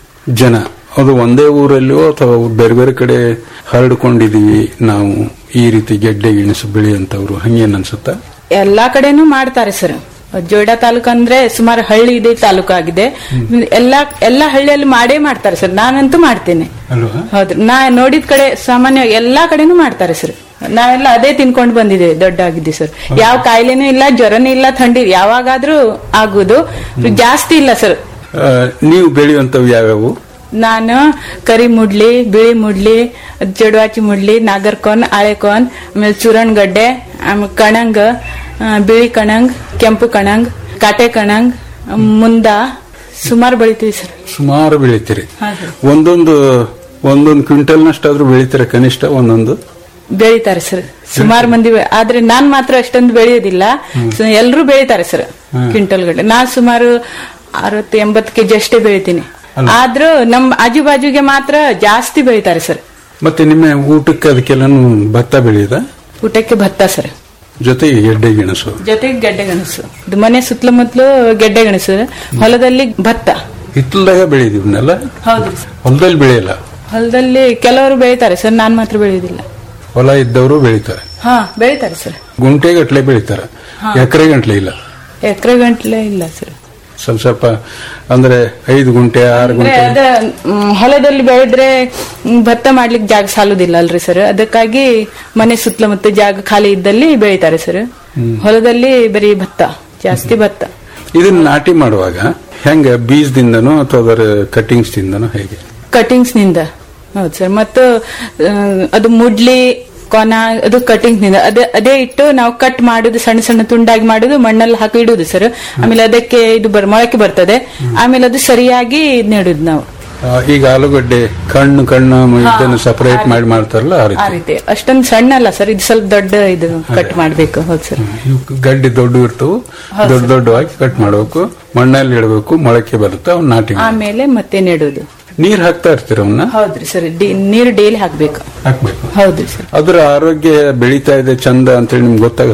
ಜನ ಅದು ಒಂದೇ ಊರಲ್ಲಿಯೋ ಅಥವಾ ಬೇರೆ ಬೇರೆ ಕಡೆ ಹರಡ್ಕೊಂಡಿದೀವಿ ನಾವು ಈ ರೀತಿ ಗೆಡ್ಡೆ ಗೆಣಸು ಬೆಳೆಯುವಂತವ್ರು ಹಂಗೇನ್ ಅನ್ಸುತ್ತಾ ಎಲ್ಲಾ ಕಡೆನೂ ಮಾಡ್ತಾರೆ ಸರ್ ಜೋಯಿಡಾ ತಾಲೂಕು ಅಂದ್ರೆ ಸುಮಾರು ಹಳ್ಳಿ ಇದೆ ತಾಲೂಕು ಆಗಿದೆ ಎಲ್ಲಾ ಎಲ್ಲಾ ಹಳ್ಳಿಯಲ್ಲಿ ಮಾಡೇ ಮಾಡ್ತಾರೆ ಸರ್ ನಾನಂತೂ ಮಾಡ್ತೇನೆ ಅಲ್ವಾ ಹೌದು ನಾ ನೋಡಿದ ಕಡೆ ಸಾಮಾನ್ಯ ಎಲ್ಲಾ ಕಡೆನೂ ಮಾಡ್ತಾರೆ ಸರ್ ನಾವೆಲ್ಲ ಅದೇ ತಿನ್ಕೊಂಡು ಬಂದಿದ್ದೇವೆ ದೊಡ್ಡ ಆಗಿದ್ದೆ ಸರ್ ಯಾವ ಕಾಯಿಲೆನೂ ಇಲ್ಲ ಜ್ವರನೂ ಇಲ್ಲ ಥಂಡಿ ಯಾವಾಗಾದ್ರೂ ಆಗುದು ಜಾಸ್ತಿ ಇಲ್ಲ ಸರ್ ಆ, ನೀವು ಬೆಳೆಯುವಂತವು ಯಾವ್ಯಾವು ನಾನು ಕರಿ ಮುಡ್ಲಿ ಬಿಳಿ ಮುಡ್ಲಿ ಜಡವಾಚಿ ಮುಡ್ಲಿ ನಾಗರ್ಕೋನ್ ಆಳೆಕೋನ್ ಆಮೇಲೆ ಚೂರಣ್ ಗಡ್ಡೆ ಆಮೇಲೆ ಕಣಂಗ್ ಆ, ಬಿಳಿ ಕಣಂಗ್ ಕೆಂಪು ಕಣಂಗ್ ಕಾಟೆ ಕಣಂಗ್ ಮುಂದ ಸುಮಾರು ಬೆಳಿತೀವಿ ಸರ್ ಸುಮಾರು ಬೆಳಿತೀರಿ ಹಾ, ಸರ್. ಒಂದೊಂದು ಒಂದೊಂದು ಕ್ವಿಂಟಲ್ನಷ್ಟಾದ್ರೂ ಬೆಳಿತೀರ ಕನಿಷ್ಠ ಒಂದೊಂದು ಬೆಳಿತಾರೆ ಸರ್ ಸುಮಾರು ಮಂದಿ ಬೆ- ಆದ್ರೆ ನಾನ್ ಮಾತ್ರ ಅಷ್ಟೊಂದು ಬೆಳೆಯೋದಿಲ್ಲ ಎಲ್ಲರೂ ಬೆಳಿತಾರೆ ಸರ್ ಕ್ವಿಂಟಲ್ ಗಟ್ಟಲೆ ನಾನ್ ಸುಮಾರು ಅರವತ್ತು ಎಂಬತ್ತು ಕೆಜಿ ಅಷ್ಟೇ ಬೆಳಿತೀನಿ ಆದ್ರೂ ನಮ್ ಆಜು ಬಾಜುಗೆ ಮಾತ್ರ ಜಾಸ್ತಿ ಬೆಳಿತಾರೆ ಸರ್ ಮತ್ತೆ ನಿಮ್ಮ ಊಟಕ್ಕೆ ಅದಕ್ಕೆಲ್ಲಾನು ಭತ್ತ ಬೆಳೆಯದ ಊಟಕ್ಕೆ ಭತ್ತ ಸರ್ ಜೊತೆಗೆ ಗೆಡ್ಡೆ ಗೆಣಸು ಜೊತೆಗೆ ಗೆಡ್ಡೆ ಗೆಣಸು ಇದು ಮನೆ ಸುತ್ತಮುತ್ತಲು ಗೆಡ್ಡೆ ಗೆಣಸು ಹೊಲದಲ್ಲಿ ಭತ್ತ ಹಿತ್ತಲ್ದಾಗ ಬೆಳೆದಿವ್ನೆಲ್ಲ ಹೌದ್ರಿ ಸರ್ ಹೊಲದಲ್ಲಿ ಬೆಳೆಯಲ್ಲ ಹೊಲದಲ್ಲಿ ಕೆಲವರು ಬೆಳಿತಾರೆ ಸರ್ ನಾನ್ ಮಾತ್ರ ಬೆಳೆಯುವುದಿಲ್ಲ ಹೊಲ ಇದ್ದವರು ಬೆಳಿತಾರೆ ಹಾ ಬೆಳಿತಾರೆ ಸರ್ ಗುಂಟೆ ಗಟ್ಲೆ ಬೆಳಿತಾರೆ ಎಕರೆ ಗಂಟ್ಲೆ ಇಲ್ಲ ಎಕರೆ ಗಂಟ್ಲೆ ಇಲ್ಲ ಸರ್ ಸ್ವಲ್ಪ ಸ್ವಲ್ಪ ಅಂದ್ರೆ ಐದು ಗುಂಟೆ ಆರು ಅಂದ್ರೆ ಗುಂಟೆ ಅದ ಮ್, ಹೊಲದಲ್ಲಿ ಬೆಳೆದ್ರೆ ಮ್, ಭತ್ತ ಮಾಡ್ಲಿಕ್ಕೆ ಜಾಗ ಸಾಲುದಿಲ್ಲ ಅಲ್ರಿ ಸರ್ ಅದಕ್ಕಾಗಿ ಮನೆ ಸುತ್ತಮುತ್ತ ಜಾಗ ಖಾಲಿ ಇದ್ದಲ್ಲಿ ಬೆಳಿತಾರೆ ಸರ್ ಹೊಲದಲ್ಲಿ ಬರೀ ಭತ್ತ ಜಾಸ್ತಿ ಭತ್ತ ಇದನ್ನ ನಾಟಿ ಮಾಡುವಾಗ ಹೆಂಗ ಬೀಜದಿಂದನೋ ಅಥವಾ ಅದರ ಕಟಿಂಗ್ಸ್ ದಿಂದನೋ ಹೇಗೆ ಕಟಿಂಗ್ಸ್ ನಿಂದ ಹೌದು ಸರ್ ಮತ್ತು ಆ, ಅದು ಮುಡ್ಲಿ ಕೊನ ಅದು ಕಟಿಂಗ್ಸ್ ನಿಂದ ಅದೇ ಅದೇ ಇಟ್ಟು ನಾವು ಕಟ್ ಮಾಡುದು ಸಣ್ಣ ಸಣ್ಣ ತುಂಡಾಗಿ ಮಾಡುದು ಮಣ್ಣಲ್ಲಿ ಹಾಕಿ ಇಡುದು ಸರ್ ಆಮೇಲೆ ಅದಕ್ಕೆ ಇದು ಬರ್ ಮೊಳಕೆ ಬರ್ತದೆ ಆಮೇಲೆ ಅದು ಸರಿಯಾಗಿ ನೆಡುದು ನಾವು ಆ, ಈಗ ಆಲೂಗಡ್ಡೆ ಕಣ್ಣು ಕಣ್ಣು ಇದನ್ನು ಸಪರೇಟ್ ಮಾಡಿ ಮಾಡ್ತಾರಲ್ಲ ಆ ಆ ರೀತಿ ರೀತಿ ಅಷ್ಟೊಂದು ಸಣ್ಣ ಅಲ್ಲ ಸರ್ ಇದು ಸ್ವಲ್ಪ ದೊಡ್ಡ ಇದು ಕಟ್ ಮಾಡ್ಬೇಕು ಹೌದು ಸರ್ ಇವು ಗಡ್ಡೆ ದೊಡ್ಡ ಇರ್ತವು ದೊಡ್ಡ ದೊಡ್ಡವಾಗಿ ಕಟ್ ಮಾಡಬೇಕು ಮಣ್ಣಲ್ಲಿ ಇಡಬೇಕು ಮೊಳಕೆ ಬರುತ್ತೆ ಅವ್ನ ನಾಟಿ ಮಾಡ್ಬೇಕು. ಆಮೇಲೆ ಮತ್ತೆ ನೆಡುದು ನೀರ್ ಹಾಕ್ತಾ ಇರ್ತೀರ ಅವನ್ನ ಹೌದ್ರಿ ಸರ್ ನೀರು ಡೈಲಿ ಹಾಕ್ಬೇಕು ಹಾಕ್ಬೇಕು ಹೌದ್ರಿ ಸರ್ ಅದ್ರ ಆರೋಗ್ಯ ಬೆಳೀತಾ ಇದೆ ಚಂದ ಅಂತೇಳಿ ನಿಮ್ಗೆ ಗೊತ್ತಾಗುತ್ತಾ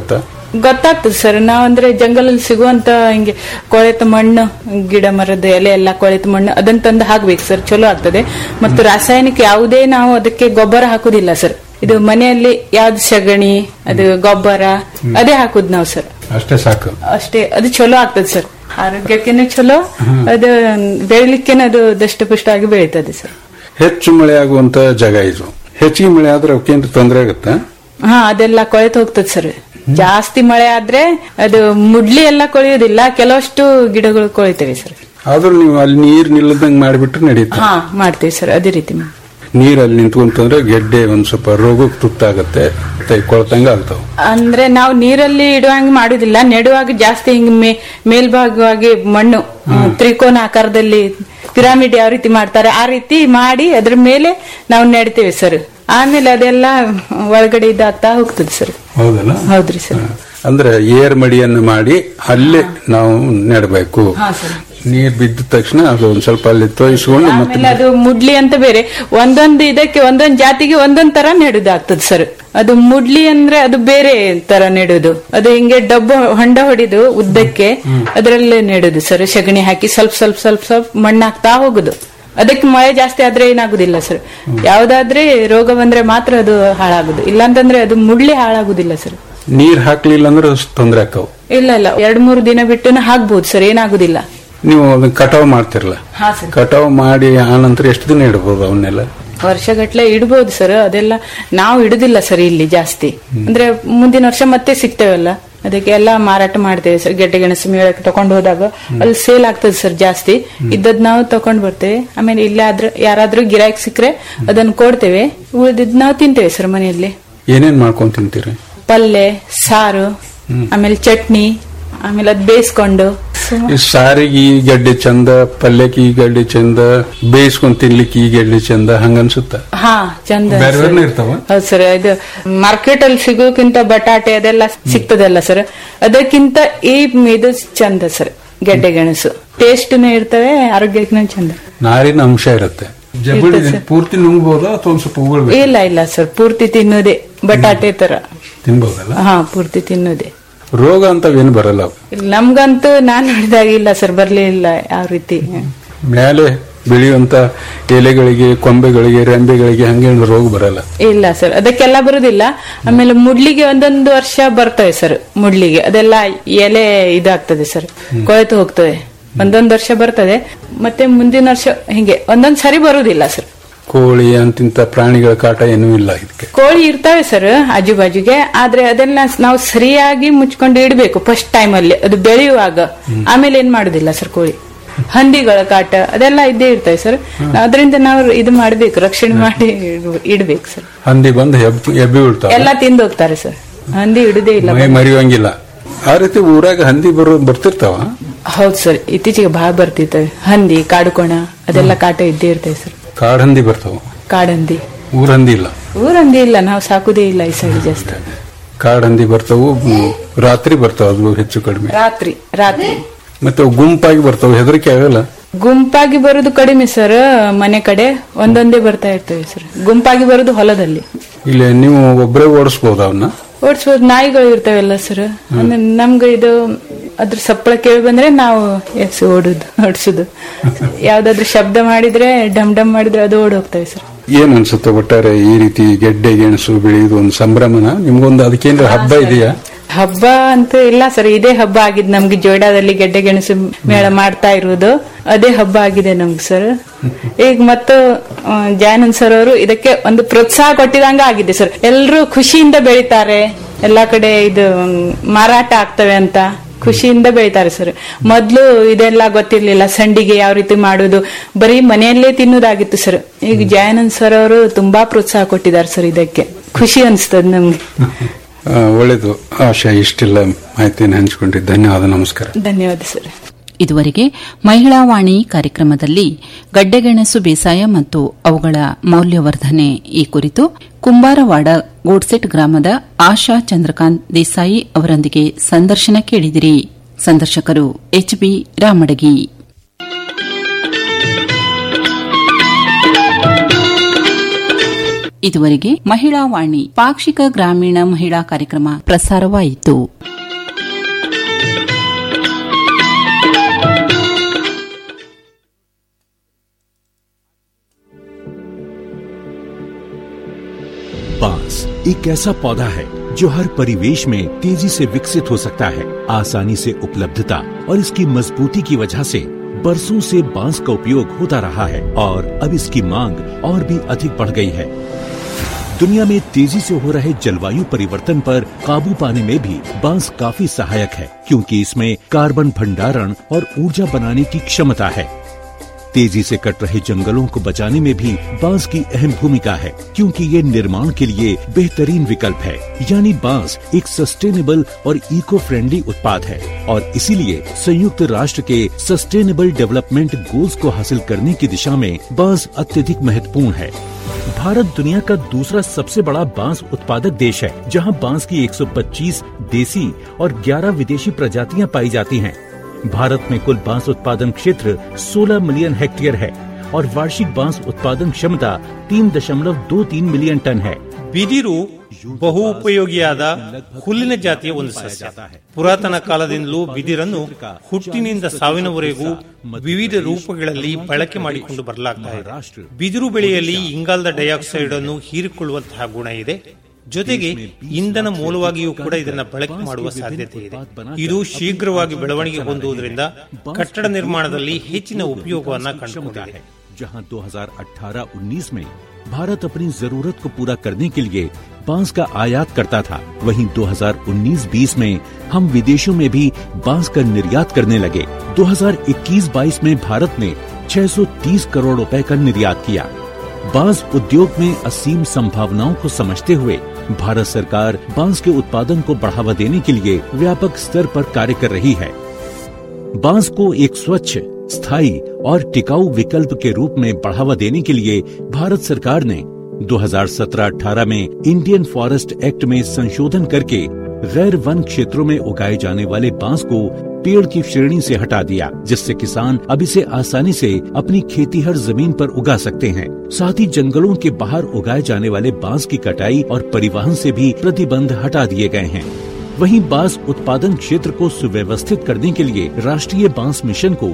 ಗೊತ್ತಾಗ್ತದೆ ಸರ್ ನಾವಂದ್ರೆ ಜಂಗಲಲ್ಲಿ ಸಿಗುವಂತ ಹಿಂಗೆ ಕೊಳೆತ ಮಣ್ಣು ಗಿಡ ಮರದ ಎಲೆ ಎಲ್ಲ ಕೊಳೆತ ಮಣ್ಣು ಅದನ್ನ ತಂದು ಹಾಕ್ಬೇಕು ಸರ್ ಚಲೋ ಆಗ್ತದೆ ಮತ್ತು ರಾಸಾಯನಿಕ ಯಾವುದೇ ನಾವು ಅದಕ್ಕೆ ಗೊಬ್ಬರ ಹಾಕುದಿಲ್ಲ ಸರ್ ಇದು ಮನೆಯಲ್ಲಿ ಯಾವ್ದು ಸಗಣಿ ಅದು ಗೊಬ್ಬರ ಅದೇ ಹಾಕುದು ನಾವು ಸರ್ ಅಷ್ಟೇ ಸಾಕು ಅಷ್ಟೇ ಅದು ಚಲೋ ಆಗ್ತದೆ ಸರ್ ಆರೋಗ್ಯಕ್ಕೇನು ಚಲೋ ಅದು ಬೆಳಿಲಿಕ್ಕೇನು ಅದು ದಷ್ಟಪುಷ್ಟವಾಗಿ ಬೆಳೀತದೆ ಸರ್ ಹೆಚ್ಚು ಮಳೆ ಆಗುವಂತ ಜಾಗ ಇದು ಹೆಚ್ಚಿಗೆ ಮಳೆ ಆದ್ರೆ ಅವಕ್ಕೇನು ತೊಂದರೆ ಆಗುತ್ತಾ ಹಾ ಅದೆಲ್ಲ ಕೊಳೆತು ಹೋಗ್ತದೆ ಸರ್ ಜಾಸ್ತಿ ಮಳೆ ಆದ್ರೆ ಅದು ಮುಡ್ಲಿ ಎಲ್ಲ ಕೊಳೆಯೋದಿಲ್ಲ ಕೆಲವಷ್ಟು ಗಿಡಗಳು ಕೊಳಿತವೆ ಸರ್ ಆದ್ರೂ ನೀವು ಅಲ್ಲಿ ನೀರ್ ನಿಲ್ಲದಂಗ್ ಮಾಡಿಬಿಟ್ರೆ ನಡೆಯುತ್ತೆ ಹಾ ಮಾಡ್ತೀವಿ ಸರ್ ಅದೇ ರೀತಿ ಮಾಡ್ತೀವಿ. ನೀರಲ್ಲಿ ನಿಂತ್ಕೊಂತಂದ್ರೆ ಗೆಡ್ಡೆ ಒಂದ್ ಸ್ವಲ್ಪ ರೋಗಕ್ಕೆ ತುತ್ತಾಗತ್ತೆ ಮತ್ತೆ ಕೊಳ್ತಂಗ ಆಗ್ತಾವ ಅಂದ್ರೆ ನಾವು ನೀರಲ್ಲಿ ಇಡುವಂಗ ಮಾಡುದಿಲ್ಲ ನೆಡುವಾಗ ಜಾಸ್ತಿ ಹಿಂಗ್ ಮೇ ಮೇಲ್ಭಾಗವಾಗಿ ಮಣ್ಣು ತ್ರಿಕೋನ ಆಕಾರದಲ್ಲಿ ಪಿರಾಮಿಡ್ ಯಾವ ರೀತಿ ಮಾಡ್ತಾರೆ ಆ ರೀತಿ ಮಾಡಿ ಅದ್ರ ಮೇಲೆ ನಾವು ನೆಡ್ತೇವೆ ಸರ್ ಆಮೇಲೆ ಅದೆಲ್ಲ ಒಳಗಡೆ ಇದಾಗ್ತಾ ಹೋಗ್ತದೆ ಸರ್ ಹೌದಲ್ಲ ಹೌದ್ರಿ ಸರ್ ಅಂದ್ರೆ ಏರ್ ಮಡಿಯನ್ನು ಮಾಡಿ ಅಲ್ಲೇ ನಾವು ನೆಡಬೇಕು ಹಾ ಸರ್ ನೀರ್ ಬಿದ್ದ ತಕ್ಷಣ ಅದು ಒಂದ್ ಸ್ವಲ್ಪ ಅಲ್ಲಿ ತೋಯಿಸ್ಕೊಂಡು ಮತ್ತೆ ಆಮೇಲೆ ಅದು ಮುಡ್ಲಿ ಅಂತ ಬೇರೆ ಒಂದೊಂದು ಇದಕ್ಕೆ ಒಂದೊಂದು ಜಾತಿಗೆ ಒಂದೊಂದ್ ತರ ನೆಡುದಾಗ್ತದೆ ಸರ್ ಅದು ಮುಡ್ಲಿ ಅಂದ್ರೆ ಅದು ಬೇರೆ ತರ ನೆಡುದು ಅದು ಹಿಂಗೆ ಡಬ್ಬ ಹೊಂಡ ಹೊಡಿದು ಉದ್ದಕ್ಕೆ ಅದರಲ್ಲೇ ನೆಡುದು ಸರ್ ಸಗಣಿ ಹಾಕಿ ಸ್ವಲ್ಪ ಸ್ವಲ್ಪ ಸ್ವಲ್ಪ ಸ್ವಲ್ಪ ಮಣ್ಣಾಗ್ತಾ ಹೋಗುದು ಅದಕ್ಕೆ ಮಳೆ ಜಾಸ್ತಿ ಆದ್ರೆ ಏನಾಗುದಿಲ್ಲ ಸರ್ ಯಾವ್ದಾದ್ರೆ ರೋಗ ಬಂದ್ರೆ ಮಾತ್ರ ಅದು ಹಾಳಾಗುದು ಇಲ್ಲಾಂತಂದ್ರೆ ಅದು ಮುಡ್ಲಿ ಹಾಳಾಗುದಿಲ್ಲ ಸರ್ ನೀರ್ ಹಾಕ್ಲಿಲ್ಲ ಅಂದ್ರೆ ತೊಂದರೆ ಆಕ್ಕವು ಇಲ್ಲ ಇಲ್ಲ ಎರಡ್ ಮೂರು ದಿನ ಬಿಟ್ಟು ಹಾಕ್ಬಹುದು ಸರ್ ಏನಾಗುದಿಲ್ಲ ನೀವು ಅದನ್ನ ಕಟಾವ್ ಮಾಡ್ತಿರಲ್ಲ ಹಾ ಸರ್ ಕಟಾವ್ ಮಾಡಿ ಆನಂತರ ಎಷ್ಟು ದಿನ ಇಡಬಹುದು ಅವನ್ನೆಲ್ಲ ವರ್ಷಗಟ್ಲೆ ಇಡ್ಬೋದು ಸರ್ ಅದೆಲ್ಲ ನಾವು ಇಡುದಿಲ್ಲ ಸರ್ ಇಲ್ಲಿ ಜಾಸ್ತಿ ಅಂದ್ರೆ ಮುಂದಿನ ವರ್ಷ ಮತ್ತೆ ಸಿಗ್ತೇವಲ್ಲ ಅದಕ್ಕೆ ಎಲ್ಲ ಮಾರಾಟ ಮಾಡ್ತೇವೆ ಸರ್ ಗೆಡ್ಡೆ ಗೆಣಸು ಮೇಳಕ್ಕೆ ತಗೊಂಡು ಹೋದಾಗ ಅಲ್ಲಿ ಸೇಲ್ ಆಗ್ತದೆ ಸರ್ ಜಾಸ್ತಿ ಇದ್ದದ್ ನಾವು ತಕೊಂಡ್ ಬರ್ತೇವೆ ಆಮೇಲೆ ಇಲ್ಲ ಆದ್ರೆ ಯಾರಾದ್ರೂ ಗಿರಾಕಿ ಸಿಕ್ಕರೆ ಅದನ್ನ ಕೊಡ್ತೇವೆ ಉಳಿದಿದ್ ನಾವು ತಿಂತೇವೆ ಸರ್ ಮನೆಯಲ್ಲಿ ಏನೇನ್ ಮಾಡ್ಕೊಂಡ್ ತಿಂತೀರಿ ಪಲ್ಯ ಸಾರು ಆಮೇಲೆ ಚಟ್ನಿ ಆಮೇಲೆ ಅದ್ ಬೇಯಿಸ್ಕೊಂಡು ಈ ಸಾರಿಗೆ ಈ ಗಡ್ಡೆ ಚಂದ ಪಲ್ಯಕ್ಕೆ ಈ ಗಡ್ಡೆ ಚಂದ ಬೇಯಿಸ್ಕೊಂಡ್ ತಿನ್ಲಿಕ್ಕೆ ಈ ಗಡ್ಡೆ ಚಂದ ಹಂಗನ್ಸುತ್ತ ಹಾ ಚಂದ ಬೇರೆ ಸರ್. ಬೇರೆ ಇರ್ತಾವ ಹೌದು ಸರ್ ಇದು ಮಾರ್ಕೆಟ್ ಅಲ್ಲಿ ಸಿಗೋಕ್ಕಿಂತ ಬಟಾಟೆ ಅದೆಲ್ಲ ಸಿಗ್ತದಲ್ಲ ಸರ್ ಅದಕ್ಕಿಂತ ಈ ಇದು ಚಂದ ಸರ್ ಗೆಡ್ಡೆ ಗೆಣಸು ಟೇಸ್ಟ್ನು ಇರ್ತವೆ ಆರೋಗ್ಯಕ್ಕೂ ಚಂದ ನಾರಿನ ಅಂಶ ಇರುತ್ತೆ ಜಬಳಿ ಇರ್ತದೆ ಸರ್. ಪೂರ್ತಿ ನುಂಗ್ಬೋದಾ ಅಥವಾ ಒಂದ್ ಸ್ವಲ್ಪ ಉಗುಳ್ಬೇಕು ಇಲ್ಲ ಇಲ್ಲ ಸರ್ ಪೂರ್ತಿ ತಿನ್ನೋದೇ ಬಟಾಟೆ ತರ ತಿನ್ಬೋದಲ್ಲ ಹಾ ಪೂರ್ತಿ ತಿನ್ನೋದೇ ರೋಗ ಅಂತವೇನು ಬರಲ್ಲ ಅವು. ಇಲ್ಲ, ನಮ್ಗಂತೂ ನಾನ್ ನೋಡಿದಾಗ ಇಲ್ಲ ಸರ್ ಬರ್ಲೇ ಇಲ್ಲ ಯಾವ ರೀತಿ ಮೇಲೆ ಬೆಳೆಯುವಂತ ಎಲೆಗಳಿಗೆ ಕೊಂಬೆಗಳಿಗೆ ರೆಂಬೆಗಳಿಗೆ ಹಂಗೇನು ರೋಗ ಬರಲ್ಲ ಇಲ್ಲ ಸರ್ ಅದಕ್ಕೆಲ್ಲ ಬರುದಿಲ್ಲ ಆಮೇಲೆ ಮುಡ್ಲಿಗೆ ಒಂದೊಂದು ವರ್ಷ ಬರ್ತವೆ ಸರ್ ಮುಡ್ಲಿಗೆ ಅದೆಲ್ಲ ಎಲೆ ಇದಾಗ್ತದೆ ಸರ್ ಕೊಳೆತು ಹೋಗ್ತದೆ ಒಂದೊಂದು ವರ್ಷ ಬರ್ತದೆ ಮತ್ತೆ ಮುಂದಿನ ವರ್ಷ ಹಿಂಗೆ ಒಂದೊಂದ್ ಸರಿ ಬರುದಿಲ್ಲ ಸರ್ ಕೋಳಿ ಅಂತಿಂತ ಪ್ರಾಣಿಗಳ ಕಾಟ ಏನೂ ಇಲ್ಲ ಇದಕ್ಕೆ ಕೋಳಿ ಇರ್ತವೆ ಸರ್ ಆಜು ಬಾಜುಗೆ ಆದ್ರೆ ಅದನ್ನ ನಾವು ಸರಿಯಾಗಿ ಮುಚ್ಕೊಂಡು ಇಡಬೇಕು ಫಸ್ಟ್ ಟೈಮ್ ಅಲ್ಲಿ ಅದು ಬೆಳೆಯುವಾಗ ಆಮೇಲೆ ಏನ್ ಮಾಡುದಿಲ್ಲ ಸರ್ ಕೋಳಿ ಹಂದಿಗಳ ಕಾಟ ಅದೆಲ್ಲ ಇದ್ದೇ ಇರ್ತವೆ ಸರ್ ಅದರಿಂದ ನಾವು ಇದು ಮಾಡ್ಬೇಕು ರಕ್ಷಣೆ ಮಾಡಿ ಇಡ್- ಇಡ್ಬೇಕು ಸರ್ ಹಂದಿ ಬಂದು ಹೆಬ್- ಎಬ್ಬಿ ಬಿಡ್ತಾವ ಎಲ್ಲ ತಿಂದು ಹೋಗ್ತಾರೆ ಸರ್ ಹಂದಿ ಇಡುದೇ ಇಲ್ಲ ಮೈ ಮರಿಯೋಂಗಿಲ್ಲ ಆ ರೀತಿ ಊರಾಗ ಹಂದಿ ಬರೋ ಬರ್ತಿರ್ತಾವ ಹೌದು ಸರ್ ಇತ್ತೀಚೆಗೆ ಬಹಳ ಬರ್ತಿರ್ತವೆ ಹಂದಿ ಕಾಡುಕೋಣ ಅದೆಲ್ಲ ಕಾಟ ಇದ್ದೇ ಇರ್ತವೆ ಸರ್ ಕಾಡ್ ಹಂದಿ ಬರ್ತಾವ ಕಾಡಂದಿ ಊರ್ ಹಂದಿ ಇಲ್ಲ ಊರಂದಿ ಇಲ್ಲ ನಾವು ಸಾಕುದೇ ಇಲ್ಲ ಈ ಸೈಡ್ ಜಾಸ್ತಿ ಕಾಡ್ ಹಂದಿ ಬರ್ತಾವು ಮ್, ರಾತ್ರಿ ಬರ್ತಾವ ಅದು ಹೆಚ್ಚು ಕಡಿಮೆ ರಾತ್ರಿ ರಾತ್ರಿ ಮತ್ತೆ ಅವು ಗುಂಪಾಗಿ ಬರ್ತಾವ ಹೆದರಿಕೆ ಆಗಲ್ಲ ಗುಂಪಾಗಿ ಬರುದು ಕಡಿಮೆ ಸರ್ ಮನೆ ಕಡೆ ಒಂದೊಂದೇ ಬರ್ತಾ ಇರ್ತವೆ ಸರ್ ಗುಂಪಾಗಿ ಬರುದು ಹೊಲದಲ್ಲಿ ಇಲ್ಲಿ ನೀವು ಒಬ್ಬರೇ ಓಡಿಸ್ಬೋದು ಅವನ್ನ ಓಡಿಸ್ಬೋದು ನಾಯಿಗಳು ಇರ್ತಾವೆಲ್ಲ ಸರ್ ಅಂದ್ರೆ ನಮ್ಗೆ ಇದು ಅದ್ರ ಸಪ್ಪಳ ಕೇಳಿ ಬಂದ್ರೆ ನಾವು ಎಸ್ ಓಡುದು ಓಡಿಸುದು ಯಾವ್ದಾದ್ರು ಶಬ್ದ ಮಾಡಿದ್ರೆ ಡಮ್ ಡಮ್ ಮಾಡಿದ್ರೆ ಅದು ಓಡ್ ಹೋಗ್ತವೆ ಸರ್ ಏನ್ ಅನ್ಸುತ್ತೆ ಒಟ್ಟಾರೆ ಈ ರೀತಿ ಗೆಡ್ಡೆ ಗೆಣಸು ಬೆಳೆಯುವುದು ಒಂದು ಸಂಭ್ರಮನ ನಿಮ್ಗೊಂದು ಅದಕ್ಕೇನ್ರ ಹಬ್ಬ ಇದೆಯಾ ಹಬ್ಬ ಅಂತ ಇಲ್ಲ ಸರ್ ಇದೇ ಹಬ್ಬ ಆಗಿದೆ ನಮ್ಗೆ ಜೋಯ್ಡಾದಲ್ಲಿ ಗೆಡ್ಡೆ ಗೆಣಸು ಮೇಳ ಮಾಡ್ತಾ ಇರುವುದು ಅದೇ ಹಬ್ಬ ಆಗಿದೆ ನಮ್ಗೆ ಸರ್ ಈಗ ಮತ್ತು ಆ, ಜಯಾನಂದ್ ಸರ್ ಅವರು ಇದಕ್ಕೆ ಒಂದು ಪ್ರೋತ್ಸಾಹ ಕೊಟ್ಟಿದಂಗ ಆಗಿದೆ ಸರ್ ಎಲ್ಲರೂ ಖುಷಿಯಿಂದ ಬೆಳಿತಾರೆ ಎಲ್ಲಾ ಕಡೆ ಇದು ಮ್, ಮಾರಾಟ ಆಗ್ತವೆ ಅಂತ ಖುಷಿಯಿಂದ ಬೆಳಿತಾರೆ ಸರ್ ಮೊದ್ಲು ಇದೆಲ್ಲ ಗೊತ್ತಿರ್ಲಿಲ್ಲ ಸಂಡಿಗೆ ಯಾವ ರೀತಿ ಮಾಡುದು ಬರೀ ಮನೆಯಲ್ಲೇ ತಿನ್ನುವುದಾಗಿತ್ತು ಸರ್ ಈಗ ಜಯಾನಂದ್ ಸರ್ ಅವರು ತುಂಬಾ ಪ್ರೋತ್ಸಾಹ ಕೊಟ್ಟಿದ್ದಾರೆ ಸರ್ ಇದಕ್ಕೆ ಖುಷಿ ಅನಿಸ್ತದ ನಮ್ಗೆ ಆ, ಒಳ್ಳೇದು ಆಶಾ ಇಷ್ಟೆಲ್ಲ ಮಾಹಿತಿಯನ್ನು ಹಂಚಿಕೊಂಡಿದ್ದು ಧನ್ಯವಾದ ನಮಸ್ಕಾರ ಧನ್ಯವಾದ ಸರ್ ಇದುವರೆಗೆ ಮಹಿಳಾ ವಾಣಿ ಕಾರ್ಯಕ್ರಮದಲ್ಲಿ ಗಡ್ಡೆಗೆಣಸು ಬೇಸಾಯ ಮತ್ತು ಅವುಗಳ ಮೌಲ್ಯವರ್ಧನೆ ಈ ಕುರಿತು ಕುಂಬಾರವಾಡ ಗೋಡ್ಸೆಟ್ ಗ್ರಾಮದ ಆಶಾ ಚಂದ್ರಕಾಂತ್ ದೇಸಾಯಿ ಅವರೊಂದಿಗೆ ಸಂದರ್ಶನ ಕೇಳಿದಿರಿ ಸಂದರ್ಶಕರು ಎಚ್ಬಿ ರಾಮಡಗಿ ಇದುವರೆಗೆ ಮಹಿಳಾ ವಾಣಿ ಪಾಕ್ಷಿಕ ಗ್ರಾಮೀಣ ಮಹಿಳಾ ಕಾರ್ಯಕ್ರಮ ಪ್ರಸಾರವಾಯಿತು बांस एक ऐसा पौधा है जो हर परिवेश में तेजी से विकसित हो सकता है आसानी से उपलब्धता और इसकी मजबूती की वजह से बरसों से बांस का उपयोग होता रहा है और अब इसकी मांग और भी अधिक बढ़ गई है दुनिया में तेजी से हो रहे जलवायु परिवर्तन पर काबू पाने में भी बांस काफी सहायक है क्योंकि इसमें कार्बन भंडारण और ऊर्जा बनाने की क्षमता है तेजी से कट रहे जंगलों को बचाने में भी बांस की अहम भूमिका है क्योंकि ये निर्माण के लिए बेहतरीन विकल्प है यानी बांस एक सस्टेनेबल और इको फ्रेंडली उत्पाद है और इसीलिए संयुक्त राष्ट्र के सस्टेनेबल डेवलपमेंट गोल्स को हासिल करने की दिशा में बांस अत्यधिक महत्वपूर्ण है भारत दुनिया का दूसरा सबसे बड़ा बांस उत्पादक देश है जहां बांस की 125 देसी और 11 विदेशी प्रजातियां पाई जाती हैं। भारत में कुल बांस उत्पादन क्षेत्र 16 मिलियन हेक्टेयर है और वार्षिक बांस उत्पादन क्षमता 3.23 मिलियन टन है ಬಿದಿರು ಬಹು ಉಪಯೋಗಿಯಾದ ಹುಲ್ಲಿನ ಜಾತಿಯ ಒಂದು ಸಸ್ಯ ಪುರಾತನ ಕಾಲದಿಂದಲೂ ಬಿದಿರನ್ನು ಹುಟ್ಟಿನಿಂದ ಸಾವಿನವರೆಗೂ ವಿವಿಧ ರೂಪಗಳಲ್ಲಿ ಬಳಕೆ ಮಾಡಿಕೊಂಡು ಬರಲಾಗ್ತಾ ಇದೆ ಬಿದಿರು ಬೆಳೆಯಲ್ಲಿ ಇಂಗಾಲದ ಡೈಆಕ್ಸೈಡ್ ಅನ್ನು ಹೀರಿಕೊಳ್ಳುವಂತಹ ಗುಣ ಇದೆ ಜೊತೆಗೆ ಇಂಧನ ಮೂಲವಾಗಿಯೂ ಕೂಡ ಇದನ್ನ ಬಳಕೆ ಮಾಡುವ ಸಾಧ್ಯತೆ ಇದೆ ಇದು ಶೀಘ್ರವಾಗಿ ಬೆಳವಣಿಗೆ ಹೊಂದುವುದರಿಂದ ಕಟ್ಟಡ ನಿರ್ಮಾಣದಲ್ಲಿ ಹೆಚ್ಚಿನ ಉಪಯೋಗವನ್ನ ಕಂಡುಕೊಂಡಿದೆ जहां 2018-19 में भारत अपनी जरूरत को पूरा करने के लिए बांस का आयात करता था वहीं 2019-20 में हम विदेशों में भी बांस का निर्यात करने लगे 2021-22 में भारत ने 630 करोड़ रुपए का निर्यात किया बांस उद्योग में असीम संभावनाओं को समझते हुए भारत सरकार बांस के उत्पादन को बढ़ावा देने के लिए व्यापक स्तर पर कार्य कर रही है बांस को एक स्वच्छ स्थायी और टिकाऊ विकल्प के रूप में बढ़ावा देने के लिए भारत सरकार ने 2017-18 में इंडियन फॉरेस्ट एक्ट में संशोधन करके गैर वन क्षेत्रों में उगाए जाने वाले बांस को पेड़ की श्रेणी से हटा दिया जिससे किसान अब इसे आसानी से अपनी खेती हर जमीन पर उगा सकते हैं साथ ही जंगलों के बाहर उगाए जाने वाले बांस की कटाई और परिवहन से भी प्रतिबंध हटा दिए गए हैं वहीं बांस उत्पादन क्षेत्र को सुव्यवस्थित करने के लिए राष्ट्रीय बांस मिशन को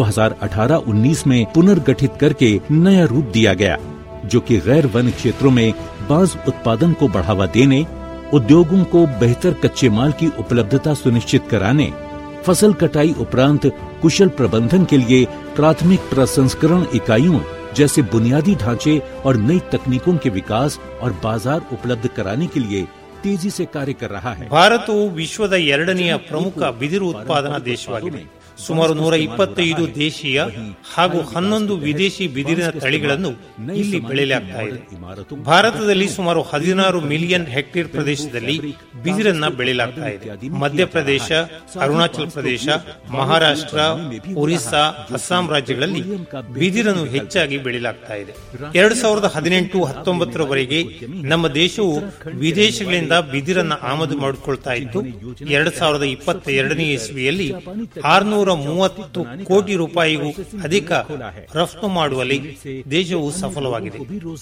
2018-19 में पुनर्गठित करके नया रूप दिया गया जो कि गैर वन क्षेत्रों में बांस उत्पादन को बढ़ावा देने उद्योगों को बेहतर कच्चे माल की उपलब्धता सुनिश्चित कराने फसल कटाई उपरांत कुशल प्रबंधन के लिए प्राथमिक प्रसंस्करण इकाइयों जैसे बुनियादी ढांचे और नई तकनीकों के विकास और बाजार उपलब्ध कराने के लिए तेजी से कार्य कर रहा है ಭಾರತವು ವಿಶ್ವದ ಎರಡನೆಯ ಪ್ರಮುಖ ಬಿದಿರು ಉತ್ಪಾದನಾ ದೇಶವಾಗಿದೆ ಸುಮಾರು ನೂರ ಇಪ್ಪತ್ತೈದು ದೇಶೀಯ ಹಾಗೂ ಹನ್ನೊಂದು ವಿದೇಶಿ ಬಿದಿರಿನ ತಳಿಗಳನ್ನು ಇಲ್ಲಿ ಬೆಳೆಯಲಾಗ್ತಾ ಇದೆ ಭಾರತದಲ್ಲಿ ಸುಮಾರು ಹದಿನಾರು ಮಿಲಿಯನ್ ಹೆಕ್ಟೇರ್ ಪ್ರದೇಶದಲ್ಲಿ ಬಿದಿರನ್ನ ಬೆಳೆಯಲಾಗ್ತಾ ಇದೆ ಮಧ್ಯಪ್ರದೇಶ ಅರುಣಾಚಲ ಪ್ರದೇಶ ಮಹಾರಾಷ್ಟ್ರ ಒರಿಸ್ಸಾ ಅಸ್ಸಾಂ ರಾಜ್ಯಗಳಲ್ಲಿ ಬಿದಿರನ್ನು ಹೆಚ್ಚಾಗಿ ಬೆಳೆಯಲಾಗ್ತಾ ಇದೆ ಎರಡು ಸಾವಿರದ ಹದಿನೆಂಟು ಹತ್ತೊಂಬತ್ತರವರೆಗೆ ನಮ್ಮ ದೇಶವು ವಿದೇಶಗಳಿಂದ ಬಿದಿರನ್ನ ಆಮದು ಮಾಡಿಕೊಳ್ತಾ ಇತ್ತು ಎರಡ್ ಸಾವಿರದ ಇಪ್ಪತ್ತ ಎರಡನೇ ಇಸ್ವಿಯಲ್ಲಿ ಆರ್ನೂರ ಮೂವತ್ತು ಕೋಟಿ ರೂಪಾಯಿಗೂ ಅಧಿಕ ರಫ್ತು ಮಾಡುವಲ್ಲಿ ದೇಶವು ಸಫಲವಾಗಿದೆ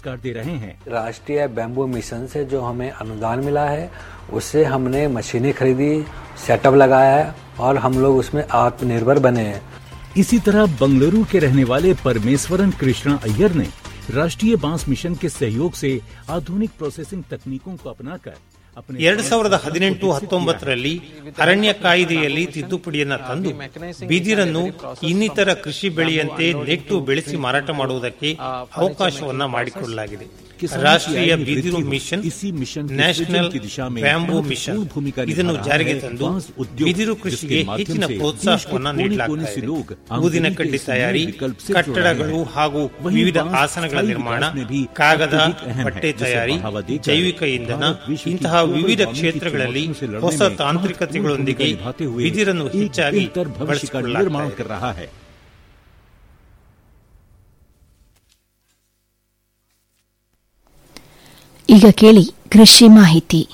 राष्ट्रीय बैम्बू मिशन से जो हमें अनुदान मिला है उससे हमने मशीनें खरीदी सेटअप लगाया है और हम लोग उसमें आत्मनिर्भर बने हैं इसी तरह बंगलुरु के रहने वाले परमेश्वरन कृष्णा अय्यर ने राष्ट्रीय बांस मिशन के सहयोग से आधुनिक प्रोसेसिंग तकनीकों को अपनाकर ಎರಡ್ ಸಾವಿರದ ಹದಿನೆಂಟು ಹತ್ತೊಂಬತ್ತರಲ್ಲಿ ಅರಣ್ಯ ಕಾಯ್ದೆಯಲ್ಲಿ ತಿದ್ದುಪಡಿಯನ್ನ ತಂದು ಬಿದಿರನ್ನು ಇನ್ನಿತರ ಕೃಷಿ ಬೆಳೆಯಂತೆ ನೆಟ್ಟು ಬೆಳೆಸಿ ಮಾರಾಟ ಮಾಡುವುದಕ್ಕೆ ಅವಕಾಶವನ್ನ ಮಾಡಿಕೊಡಲಾಗಿದೆ ರಾಷ್ಟ್ರೀಯ ಬಿದಿರು ಮಿಷನ್ ನ್ಯಾಷನಲ್ ಬ್ಯಾಂಬೂ ಮಿಷನ್ ಇದನ್ನು ಜಾರಿಗೆ ತಂದು ಬಿದಿರು ಕೃಷಿಗೆ ಹೆಚ್ಚಿನ ಪ್ರೋತ್ಸಾಹವನ್ನ ನೀಡಲಾಗುತ್ತದೆ ಊದಿನ ಕಡ್ಡಿ ತಯಾರಿ ಕಟ್ಟಡಗಳು ಹಾಗೂ ವಿವಿಧ ಆಸನಗಳ ನಿರ್ಮಾಣ ಕಾಗದ ಬಟ್ಟೆ ತಯಾರಿ ಜೈವಿಕ ಇಂಧನ ಇಂತಹ ವಿವಿಧ ಕ್ಷೇತ್ರಗಳಲ್ಲಿ ಹೊಸ ತಾಂತ್ರಿಕತೆಗಳೊಂದಿಗೆ ಬಿದಿರನ್ನು ಹೆಚ್ಚಾಗಿ ಬಳಸಿಕೊಳ್ಳಲಾಗುತ್ತದೆ ಈಗ ಕೇಳಿ ಕೃಷಿ ಮಾಹಿತಿ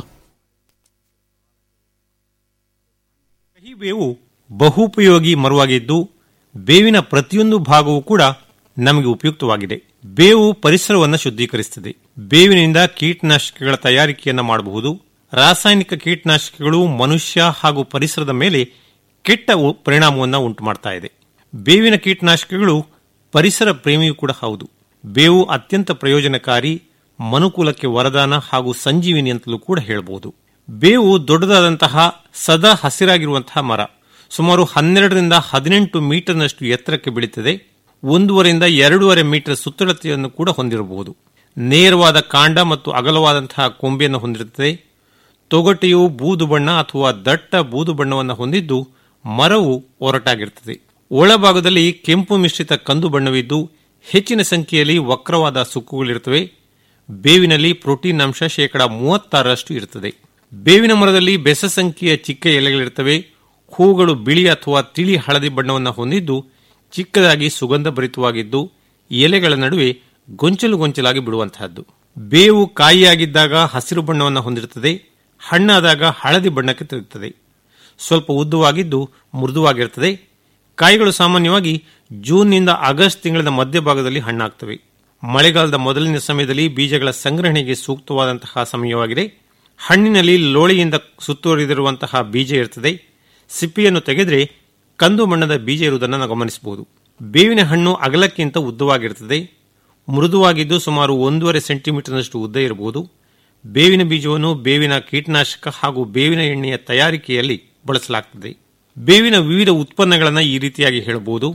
ಕಹಿ ಬೇವು ಬಹುಪಯೋಗಿ ಮರವಾಗಿದ್ದು ಬೇವಿನ ಪ್ರತಿಯೊಂದು ಭಾಗವೂ ಕೂಡ ನಮಗೆ ಉಪಯುಕ್ತವಾಗಿದೆ ಬೇವು ಪರಿಸರವನ್ನು ಶುದ್ಧೀಕರಿಸುತ್ತದೆ ಬೇವಿನಿಂದ ಕೀಟನಾಶಕಗಳ ತಯಾರಿಕೆಯನ್ನು ಮಾಡಬಹುದು ರಾಸಾಯನಿಕ ಕೀಟನಾಶಕಗಳು ಮನುಷ್ಯ ಹಾಗೂ ಪರಿಸರದ ಮೇಲೆ ಕೆಟ್ಟ ಪರಿಣಾಮವನ್ನು ಉಂಟು ಮಾಡ್ತಾ ಇದೆ ಬೇವಿನ ಕೀಟನಾಶಕಗಳು ಪರಿಸರ ಪ್ರೇಮಿಯೂ ಕೂಡ ಹೌದು ಬೇವು ಅತ್ಯಂತ ಪ್ರಯೋಜನಕಾರಿ ಮನುಕುಲಕ್ಕೆ ವರದಾನ ಹಾಗೂ ಸಂಜೀವಿನಿ ಅಂತಲೂ ಕೂಡ ಹೇಳಬಹುದು ಬೇವು ದೊಡ್ಡದಾದಂತಹ ಸದಾ ಹಸಿರಾಗಿರುವಂತಹ ಮರ ಸುಮಾರು ಹನ್ನೆರಡರಿಂದ ಹದಿನೆಂಟು ಮೀಟರ್ನಷ್ಟು ಎತ್ತರಕ್ಕೆ ಬೆಳೀತದೆ ಒಂದೂವರೆಯಿಂದ ಎರಡೂವರೆ ಮೀಟರ್ ಸುತ್ತಳತೆಯನ್ನು ಕೂಡ ಹೊಂದಿರಬಹುದು ನೇರವಾದ ಕಾಂಡ ಮತ್ತು ಅಗಲವಾದಂತಹ ಕೊಂಬೆಯನ್ನು ಹೊಂದಿರುತ್ತದೆ ತೊಗಟೆಯು ಬೂದು ಬಣ್ಣ ಅಥವಾ ದಟ್ಟ ಬೂದು ಬಣ್ಣವನ್ನು ಹೊಂದಿದ್ದು ಮರವು ಒರಟಾಗಿರುತ್ತದೆ ಒಳಭಾಗದಲ್ಲಿ ಕೆಂಪು ಮಿಶ್ರಿತ ಕಂದು ಬಣ್ಣವಿದ್ದು ಹೆಚ್ಚಿನ ಸಂಖ್ಯೆಯಲ್ಲಿ ವಕ್ರವಾದ ಸುಕ್ಕುಗಳಿರುತ್ತವೆ ಬೇವಿನಲ್ಲಿ ಪ್ರೋಟೀನ್ ಅಂಶ ಶೇಕಡ ಮೂವತ್ತಾರರಷ್ಟು ಇರುತ್ತದೆ ಬೇವಿನ ಮರದಲ್ಲಿ ಬೆಸ ಸಂಖ್ಯೆಯ ಚಿಕ್ಕ ಎಲೆಗಳಿರುತ್ತವೆ ಹೂಗಳು ಬಿಳಿ ಅಥವಾ ತಿಳಿ ಹಳದಿ ಬಣ್ಣವನ್ನು ಹೊಂದಿದ್ದು ಚಿಕ್ಕದಾಗಿ ಸುಗಂಧ ಭರಿತವಾಗಿದ್ದು ಎಲೆಗಳ ನಡುವೆ ಗೊಂಚಲು ಗೊಂಚಲಾಗಿ ಬಿಡುವಂತಹದ್ದು ಬೇವು ಕಾಯಿಯಾಗಿದ್ದಾಗ ಹಸಿರು ಬಣ್ಣವನ್ನು ಹೊಂದಿರುತ್ತದೆ ಹಣ್ಣಾದಾಗ ಹಳದಿ ಬಣ್ಣಕ್ಕೆ ತಿರುಗುತ್ತದೆ ಸ್ವಲ್ಪ ಉದ್ದವಾಗಿದ್ದು ಮೃದುವಾಗಿರುತ್ತದೆ ಕಾಯಿಗಳು ಸಾಮಾನ್ಯವಾಗಿ ಜೂನ್ನಿಂದ ಆಗಸ್ಟ್ ತಿಂಗಳ ಮಧ್ಯಭಾಗದಲ್ಲಿ ಹಣ್ಣಾಗ್ತವೆ ಮಳೆಗಾಲದ ಮೊದಲಿನ ಸಮಯದಲ್ಲಿ ಬೀಜಗಳ ಸಂಗ್ರಹಣೆಗೆ ಸೂಕ್ತವಾದಂತಹ ಸಮಯವಾಗಿದೆ ಹಣ್ಣಿನಲ್ಲಿ ಲೋಳೆಯಿಂದ ಸುತ್ತುವರಿದಿರುವಂತಹ ಬೀಜ ಇರುತ್ತದೆ ಸಿಪ್ಪಿಯನ್ನು ತೆಗೆದರೆ ಕಂದು ಬಣ್ಣದ ಬೀಜ ಇರುವುದನ್ನು ನಾವು ಗಮನಿಸಬಹುದು ಬೇವಿನ ಹಣ್ಣು ಅಗಲಕ್ಕಿಂತ ಉದ್ದವಾಗಿರುತ್ತದೆ ಮೃದುವಾಗಿದ್ದು ಸುಮಾರು ಒಂದೂವರೆ ಸೆಂಟಿಮೀಟರ್ನಷ್ಟು ಉದ್ದ ಇರಬಹುದು ಬೇವಿನ ಬೀಜವನ್ನು ಬೇವಿನ ಕೀಟನಾಶಕ ಹಾಗೂ ಬೇವಿನ ಎಣ್ಣೆಯ ತಯಾರಿಕೆಯಲ್ಲಿ ಬಳಸಲಾಗುತ್ತದೆ ಬೇವಿನ ವಿವಿಧ ಉತ್ಪನ್ನಗಳನ್ನು ಈ ರೀತಿಯಾಗಿ ಹೇಳಬಹುದು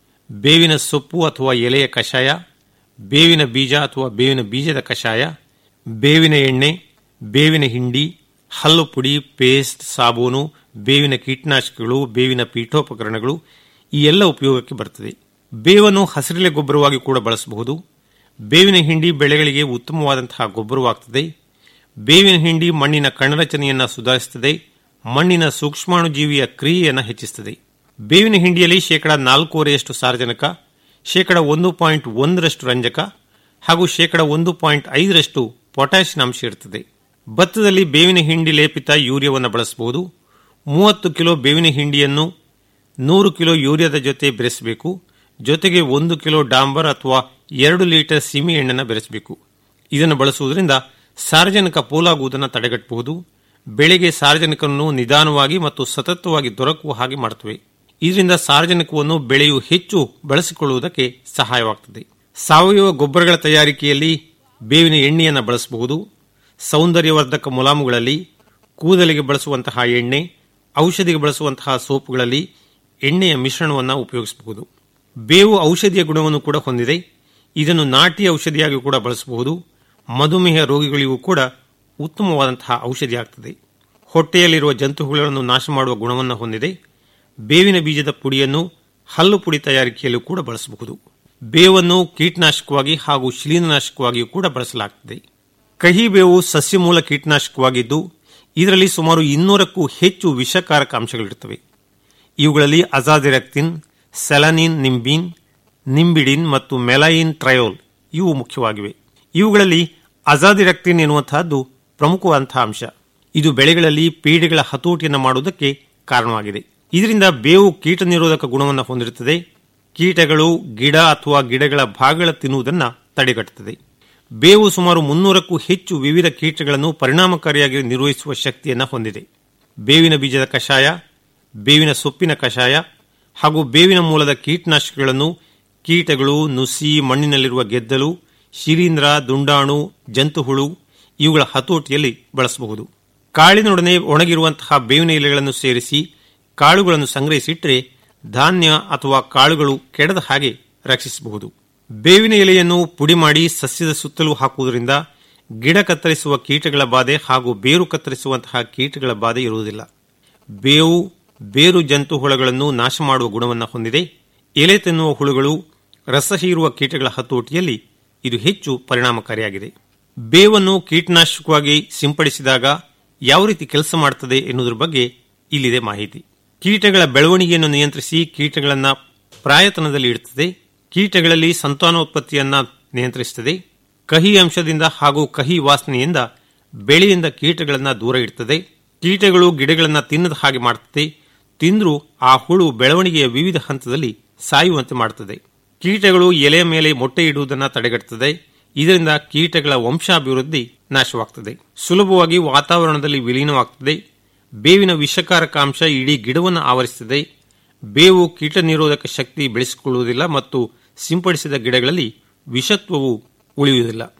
ಬೇವಿನ ಸೊಪ್ಪು ಅಥವಾ ಎಲೆಯ ಕಷಾಯ ಬೇವಿನ ಬೀಜ ಅಥವಾ ಬೇವಿನ ಬೀಜದ ಕಷಾಯ ಬೇವಿನ ಎಣ್ಣೆ ಬೇವಿನ ಹಿಂಡಿ ಹಲ್ಲು ಪುಡಿ ಪೇಸ್ಟ್ ಸಾಬೂನು ಬೇವಿನ ಕೀಟನಾಶಕಗಳು ಬೇವಿನ ಪೀಠೋಪಕರಣಗಳು ಈ ಎಲ್ಲ ಉಪಯೋಗಕ್ಕೆ ಬರುತ್ತದೆ ಬೇವನ್ನು ಹಸಿರೆಲೆ ಗೊಬ್ಬರವಾಗಿ ಕೂಡ ಬಳಸಬಹುದು ಬೇವಿನ ಹಿಂಡಿ ಬೆಳೆಗಳಿಗೆ ಉತ್ತಮವಾದಂತಹ ಗೊಬ್ಬರವಾಗುತ್ತದೆ ಬೇವಿನ ಹಿಂಡಿ ಮಣ್ಣಿನ ಕಣರಚನೆಯನ್ನು ಸುಧಾರಿಸುತ್ತದೆ ಮಣ್ಣಿನ ಸೂಕ್ಷ್ಮಾಣುಜೀವಿಯ ಕ್ರಿಯೆಯನ್ನು ಹೆಚ್ಚಿಸುತ್ತದೆ ಬೇವಿನ ಹಿಂಡಿಯಲ್ಲಿ ಶೇಕಡ ನಾಲ್ಕೂವರೆಯಷ್ಟು ಸಾರಜನಕ ಶೇಕಡ ಒಂದು ಪಾಯಿಂಟ್ ಒಂದರಷ್ಟು ರಂಜಕ ಹಾಗೂ ಶೇಕಡ ಒಂದು ಪಾಯಿಂಟ್ ಐದರಷ್ಟು ಪೊಟ್ಯಾಷಿಯಂ ಅಂಶ ಇರುತ್ತದೆ ಭತ್ತದಲ್ಲಿ ಬೇವಿನ ಹಿಂಡಿ ಲೇಪಿತ ಯೂರಿಯಾವನ್ನು ಬಳಸಬಹುದು ಮೂವತ್ತು ಕಿಲೋ ಬೇವಿನ ಹಿಂಡಿಯನ್ನು ನೂರು ಕಿಲೋ ಯೂರಿಯಾದ ಜೊತೆ ಬೆರೆಸಬೇಕು ಜೊತೆಗೆ ಒಂದು ಕಿಲೋ ಡಾಂಬರ್ ಅಥವಾ ಎರಡು ಲೀಟರ್ ಸಿಮಿ ಎಣ್ಣೆನ ಬೆರೆಸಬೇಕು ಇದನ್ನು ಬಳಸುವುದರಿಂದ ಸಾರ್ವಜನಿಕ ಪೋಲಾಗುವುದನ್ನು ತಡೆಗಟ್ಟಬಹುದು ಬೆಳೆಗೆ ಸಾರ್ವಜನಿಕವನ್ನು ನಿಧಾನವಾಗಿ ಮತ್ತು ಸತತವಾಗಿ ದೊರಕುವ ಹಾಗೆ ಮಾಡುತ್ತವೆ ಇದರಿಂದ ಸಾರ್ವಜನಿಕವನ್ನು ಬೆಳೆಯು ಹೆಚ್ಚು ಬಳಸಿಕೊಳ್ಳುವುದಕ್ಕೆ ಸಹಾಯವಾಗುತ್ತದೆ ಸಾವಯವ ಗೊಬ್ಬರಗಳ ತಯಾರಿಕೆಯಲ್ಲಿ ಬೇವಿನ ಎಣ್ಣೆಯನ್ನು ಬಳಸಬಹುದು ಸೌಂದರ್ಯವರ್ಧಕ ಮುಲಾಮುಗಳಲ್ಲಿ ಕೂದಲಿಗೆ ಬಳಸುವಂತಹ ಎಣ್ಣೆ ಔಷಧಿಗೆ ಬಳಸುವಂತಹ ಸೋಪುಗಳಲ್ಲಿ ಎಣ್ಣೆಯ ಮಿಶ್ರಣವನ್ನು ಉಪಯೋಗಿಸಬಹುದು ಬೇವು ಔಷಧಿಯ ಗುಣವನ್ನು ಕೂಡ ಹೊಂದಿದೆ ಇದನ್ನು ನಾಟಿ ಔಷಧಿಯಾಗಿ ಕೂಡ ಬಳಸಬಹುದು ಮಧುಮೇಹ ರೋಗಿಗಳಿಗೂ ಕೂಡ ಉತ್ತಮವಾದಂತಹ ಔಷಧಿಯಾಗುತ್ತದೆ ಹೊಟ್ಟೆಯಲ್ಲಿರುವ ಜಂತುಹುಗಳನ್ನು ನಾಶ ಮಾಡುವ ಗುಣವನ್ನು ಹೊಂದಿದೆ ಬೇವಿನ ಬೀಜದ ಪುಡಿಯನ್ನು ಹಲ್ಲು ಪುಡಿ ತಯಾರಿಕೆಯಲ್ಲೂ ಕೂಡ ಬಳಸಬಹುದು ಬೇವನ್ನು ಕೀಟನಾಶಕವಾಗಿ ಹಾಗೂ ಶಿಲೀನನಾಶಕವಾಗಿಯೂ ಕೂಡ ಬಳಸಲಾಗುತ್ತದೆ ಕಹಿ ಬೇವು ಸಸ್ಯಮೂಲ ಕೀಟನಾಶಕವಾಗಿದ್ದು ಇದರಲ್ಲಿ ಸುಮಾರು ಇನ್ನೂರಕ್ಕೂ ಹೆಚ್ಚು ವಿಷಕಾರಕ ಅಂಶಗಳಿರುತ್ತವೆ ಇವುಗಳಲ್ಲಿ ಅಜಾದಿರಕ್ತಿನ್ ಸೆಲನಿನ್ ನಿಂಬಿನ್ ನಿಂಬಿಡಿನ್ ಮತ್ತು ಮೆಲೈನ್ ಟ್ರಯೋಲ್ ಇವು ಮುಖ್ಯವಾಗಿವೆ ಇವುಗಳಲ್ಲಿ ಅಜಾದಿರಕ್ತಿನ್ ಎನ್ನುವಂತಹದ್ದು ಪ್ರಮುಖವಾದಂತಹ ಅಂಶ ಇದು ಬೆಳೆಗಳಲ್ಲಿ ಪೀಡೆಗಳ ಹತೋಟಿಯನ್ನು ಮಾಡುವುದಕ್ಕೆ ಕಾರಣವಾಗಿದೆ ಇದರಿಂದ ಬೇವು ಕೀಟ ನಿರೋಧಕ ಗುಣವನ್ನು ಹೊಂದಿರುತ್ತದೆ ಕೀಟಗಳು ಗಿಡ ಅಥವಾ ಗಿಡಗಳ ಭಾಗಗಳ ತಿನ್ನುವುದನ್ನು ತಡೆಗಟ್ಟುತ್ತದೆ ಬೇವು ಸುಮಾರು ಮುನ್ನೂರಕ್ಕೂ ಹೆಚ್ಚು ವಿವಿಧ ಕೀಟಗಳನ್ನು ಪರಿಣಾಮಕಾರಿಯಾಗಿ ನಿರ್ವಹಿಸುವ ಶಕ್ತಿಯನ್ನು ಹೊಂದಿದೆ ಬೇವಿನ ಬೀಜದ ಕಷಾಯ ಬೇವಿನ ಸೊಪ್ಪಿನ ಕಷಾಯ ಹಾಗೂ ಬೇವಿನ ಮೂಲದ ಕೀಟನಾಶಕಗಳನ್ನು ಕೀಟಗಳು ನುಸಿ ಮಣ್ಣಿನಲ್ಲಿರುವ ಗೆದ್ದಲು ಶಿಲೀಂಧ್ರ ದುಂಡಾಣು ಜಂತುಹುಳು ಇವುಗಳ ಹತೋಟಿಯಲ್ಲಿ ಬಳಸಬಹುದು ಕಾಳಿನೊಡನೆ ಒಣಗಿರುವಂತಹ ಬೇವಿನ ಎಲೆಗಳನ್ನು ಸೇರಿಸಿ ಕಾಳುಗಳನ್ನು ಸಂಗ್ರಹಿಸಿಟ್ಟರೆ ಧಾನ್ಯ ಅಥವಾ ಕಾಳುಗಳು ಕೆಡದ ಹಾಗೆ ರಕ್ಷಿಸಬಹುದು ಬೇವಿನ ಎಲೆಯನ್ನು ಪುಡಿ ಮಾಡಿ ಸಸ್ಯದ ಸುತ್ತಲೂ ಹಾಕುವುದರಿಂದ ಗಿಡ ಕತ್ತರಿಸುವ ಕೀಟಗಳ ಬಾಧೆ ಹಾಗೂ ಬೇರು ಕತ್ತರಿಸುವಂತಹ ಕೀಟಗಳ ಬಾಧೆ ಇರುವುದಿಲ್ಲ ಬೇವು ಬೇರು ಜಂತು ಹುಳಗಳನ್ನು ನಾಶ ಮಾಡುವ ಗುಣವನ್ನು ಹೊಂದಿದೆ ಎಲೆ ತಿನ್ನುವ ಹುಳುಗಳು ರಸ ಹೀರುವ ಕೀಟಗಳ ಹತೋಟಿಯಲ್ಲಿ ಇದು ಹೆಚ್ಚು ಪರಿಣಾಮಕಾರಿಯಾಗಿದೆ ಬೇವನ್ನು ಕೀಟನಾಶಕವಾಗಿ ಸಿಂಪಡಿಸಿದಾಗ ಯಾವ ರೀತಿ ಕೆಲಸ ಮಾಡುತ್ತದೆ ಎನ್ನುವುದರ ಬಗ್ಗೆ ಇಲ್ಲಿದೆ ಮಾಹಿತಿ ಕೀಟಗಳ ಬೆಳವಣಿಗೆಯನ್ನು ನಿಯಂತ್ರಿಸಿ ಕೀಟಗಳನ್ನು ಪ್ರಾಯತನದಲ್ಲಿ ಇಡುತ್ತದೆ ಕೀಟಗಳಲ್ಲಿ ಸಂತಾನೋತ್ಪತ್ತಿಯನ್ನ ನಿಯಂತ್ರಿಸುತ್ತದೆ ಕಹಿ ಅಂಶದಿಂದ ಹಾಗೂ ಕಹಿ ವಾಸನೆಯಿಂದ ಬೆಳೆಯಿಂದ ಕೀಟಗಳನ್ನು ದೂರ ಇಡುತ್ತದೆ ಕೀಟಗಳು ಗಿಡಗಳನ್ನು ತಿನ್ನದ ಹಾಗೆ ಮಾಡುತ್ತದೆ ತಿಂದರೂ ಆ ಹುಳು ಬೆಳವಣಿಗೆಯ ವಿವಿಧ ಹಂತದಲ್ಲಿ ಸಾಯುವಂತೆ ಮಾಡುತ್ತದೆ ಕೀಟಗಳು ಎಲೆಯ ಮೇಲೆ ಮೊಟ್ಟೆ ಇಡುವುದನ್ನು ತಡೆಗಟ್ಟುತ್ತದೆ ಇದರಿಂದ ಕೀಟಗಳ ವಂಶಾಭಿವೃದ್ಧಿ ನಾಶವಾಗುತ್ತದೆ ಸುಲಭವಾಗಿ ವಾತಾವರಣದಲ್ಲಿ ವಿಲೀನವಾಗುತ್ತದೆ ಬೇವಿನ ವಿಷಕಾರಕ ಅಂಶ ಇಡೀ ಗಿಡವನ್ನು ಆವರಿಸುತ್ತದೆ ಬೇವು ಕೀಟ ನಿರೋಧಕ ಶಕ್ತಿ ಬೆಳೆಸಿಕೊಳ್ಳುವುದಿಲ್ಲ ಮತ್ತು ಸಿಂಪಡಿಸಿದ ಗಿಡಗಳಲ್ಲಿ ವಿಷತ್ವವು ಉಳಿಯುವುದಿಲ್ಲ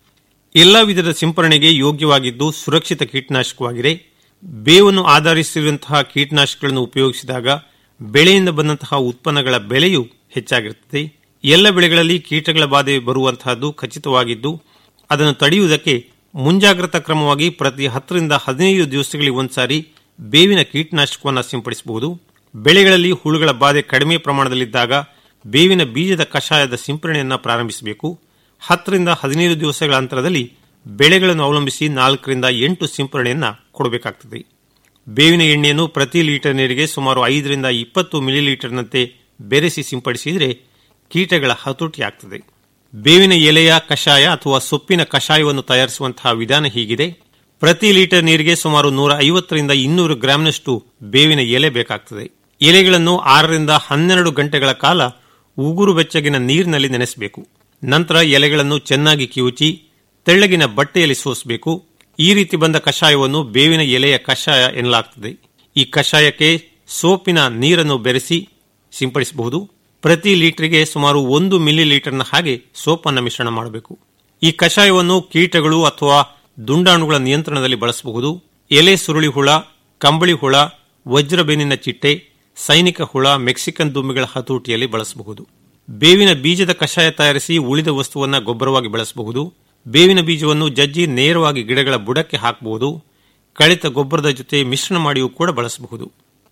ಎಲ್ಲಾ ವಿಧದ ಸಿಂಪರಣೆಗೆ ಯೋಗ್ಯವಾಗಿದ್ದು ಸುರಕ್ಷಿತ ಕೀಟನಾಶಕವಾಗಿದೆ ಬೇವನ್ನು ಆಧರಿಸಿರುವಂತಹ ಕೀಟನಾಶಕಗಳನ್ನು ಉಪಯೋಗಿಸಿದಾಗ ಬೆಳೆಯಿಂದ ಬಂದಂತಹ ಉತ್ಪನ್ನಗಳ ಬೆಲೆಯು ಹೆಚ್ಚಾಗಿರುತ್ತದೆ ಎಲ್ಲ ಬೆಳೆಗಳಲ್ಲಿ ಕೀಟಗಳ ಬಾಧೆ ಬರುವಂತಹದ್ದು ಖಚಿತವಾಗಿದ್ದು ಅದನ್ನು ತಡೆಯುವುದಕ್ಕೆ ಮುಂಜಾಗ್ರತಾ ಕ್ರಮವಾಗಿ ಪ್ರತಿ ಹತ್ತರಿಂದ ಹದಿನೈದು ದಿವಸಗಳಿಗೆ ಒಂದ್ಸಾರಿ ಬೇವಿನ ಕೀಟನಾಶಕವನ್ನು ಸಿಂಪಡಿಸಬಹುದು ಬೆಳೆಗಳಲ್ಲಿ ಹುಳುಗಳ ಬಾಧೆ ಕಡಿಮೆ ಪ್ರಮಾಣದಲ್ಲಿದ್ದಾಗ ಬೇವಿನ ಬೀಜದ ಕಷಾಯದ ಸಿಂಪರಣೆಯನ್ನು ಪ್ರಾರಂಭಿಸಬೇಕು ಹತ್ತರಿಂದ ಹದಿನೈದು ದಿವಸಗಳ ಅಂತರದಲ್ಲಿ ಬೆಳೆಗಳನ್ನು ಅವಲಂಬಿಸಿ ನಾಲ್ಕರಿಂದ ಎಂಟು ಸಿಂಪರಣೆಯನ್ನು ಕೊಡಬೇಕಾಗುತ್ತದೆ ಬೇವಿನ ಎಣ್ಣೆಯನ್ನು ಪ್ರತಿ ಲೀಟರ್ ನೀರಿಗೆ ಸುಮಾರು ಐದರಿಂದ ಇಪ್ಪತ್ತು ಮಿಲಿಲೀಟರ್ನಂತೆ ಬೆರೆಸಿ ಸಿಂಪಡಿಸಿದರೆ ಕೀಟಗಳ ಹತೋಟಿಯಾಗುತ್ತದೆ ಬೇವಿನ ಎಲೆಯ ಕಷಾಯ ಅಥವಾ ಸೊಪ್ಪಿನ ಕಷಾಯವನ್ನು ತಯಾರಿಸುವಂತಹ ವಿಧಾನ ಹೀಗಿದೆ ಪ್ರತಿ ಲೀಟರ್ ನೀರಿಗೆ ಸುಮಾರು ನೂರ ಐವತ್ತರಿಂದ ಇನ್ನೂರು ಗ್ರಾಂನಷ್ಟು ಬೇವಿನ ಎಲೆ ಬೇಕಾಗುತ್ತದೆ ಎಲೆಗಳನ್ನು ಆರರಿಂದ ಹನ್ನೆರಡು ಗಂಟೆಗಳ ಕಾಲ ಉಗುರು ಬೆಚ್ಚಗಿನ ನೀರಿನಲ್ಲಿ ನೆನೆಸಬೇಕು ನಂತರ ಎಲೆಗಳನ್ನು ಚೆನ್ನಾಗಿ ಕಿವುಚಿ ತೆಳ್ಳಗಿನ ಬಟ್ಟೆಯಲ್ಲಿ ಸೋಸಬೇಕು ಈ ರೀತಿ ಬಂದ ಕಷಾಯವನ್ನು ಬೇವಿನ ಎಲೆಯ ಕಷಾಯ ಎನ್ನಲಾಗುತ್ತದೆ ಈ ಕಷಾಯಕ್ಕೆ ಸೋಪಿನ ನೀರನ್ನು ಬೆರೆಸಿ ಸಿಂಪಡಿಸಬಹುದು ಪ್ರತಿ ಲೀಟರ್ಗೆ ಸುಮಾರು ಒಂದು ಮಿಲಿ ಲೀಟರ್ನ ಹಾಗೆ ಸೋಪನ್ನು ಮಿಶ್ರಣ ಮಾಡಬೇಕು ಈ ಕಷಾಯವನ್ನು ಕೀಟಗಳು ಅಥವಾ ದುಂಡಾಣುಗಳ ನಿಯಂತ್ರಣದಲ್ಲಿ ಬಳಸಬಹುದು ಎಲೆ ಸುರುಳಿ ಹುಳ ಕಂಬಳಿ ಹುಳ ವಜ್ರಬೇನಿನ ಚಿಟ್ಟೆ ಸೈನಿಕ ಹುಳ ಮೆಕ್ಸಿಕನ್ ದುಂಬಿಗಳ ಹತೋಟಿಯಲ್ಲಿ ಬಳಸಬಹುದು ಬೇವಿನ ಬೀಜದ ಕಷಾಯ ತಯಾರಿಸಿ ಉಳಿದ ವಸ್ತುವನ್ನು ಗೊಬ್ಬರವಾಗಿ ಬಳಸಬಹುದು ಬೇವಿನ ಬೀಜವನ್ನು ಜಜ್ಜಿ ನೇರವಾಗಿ ಗಿಡಗಳ ಬುಡಕ್ಕೆ ಹಾಕಬಹುದು ಕಳಿತ ಗೊಬ್ಬರದ ಜೊತೆ ಮಿಶ್ರಣ ಮಾಡಿಯೂ ಕೂಡ ಬಳಸಬಹುದು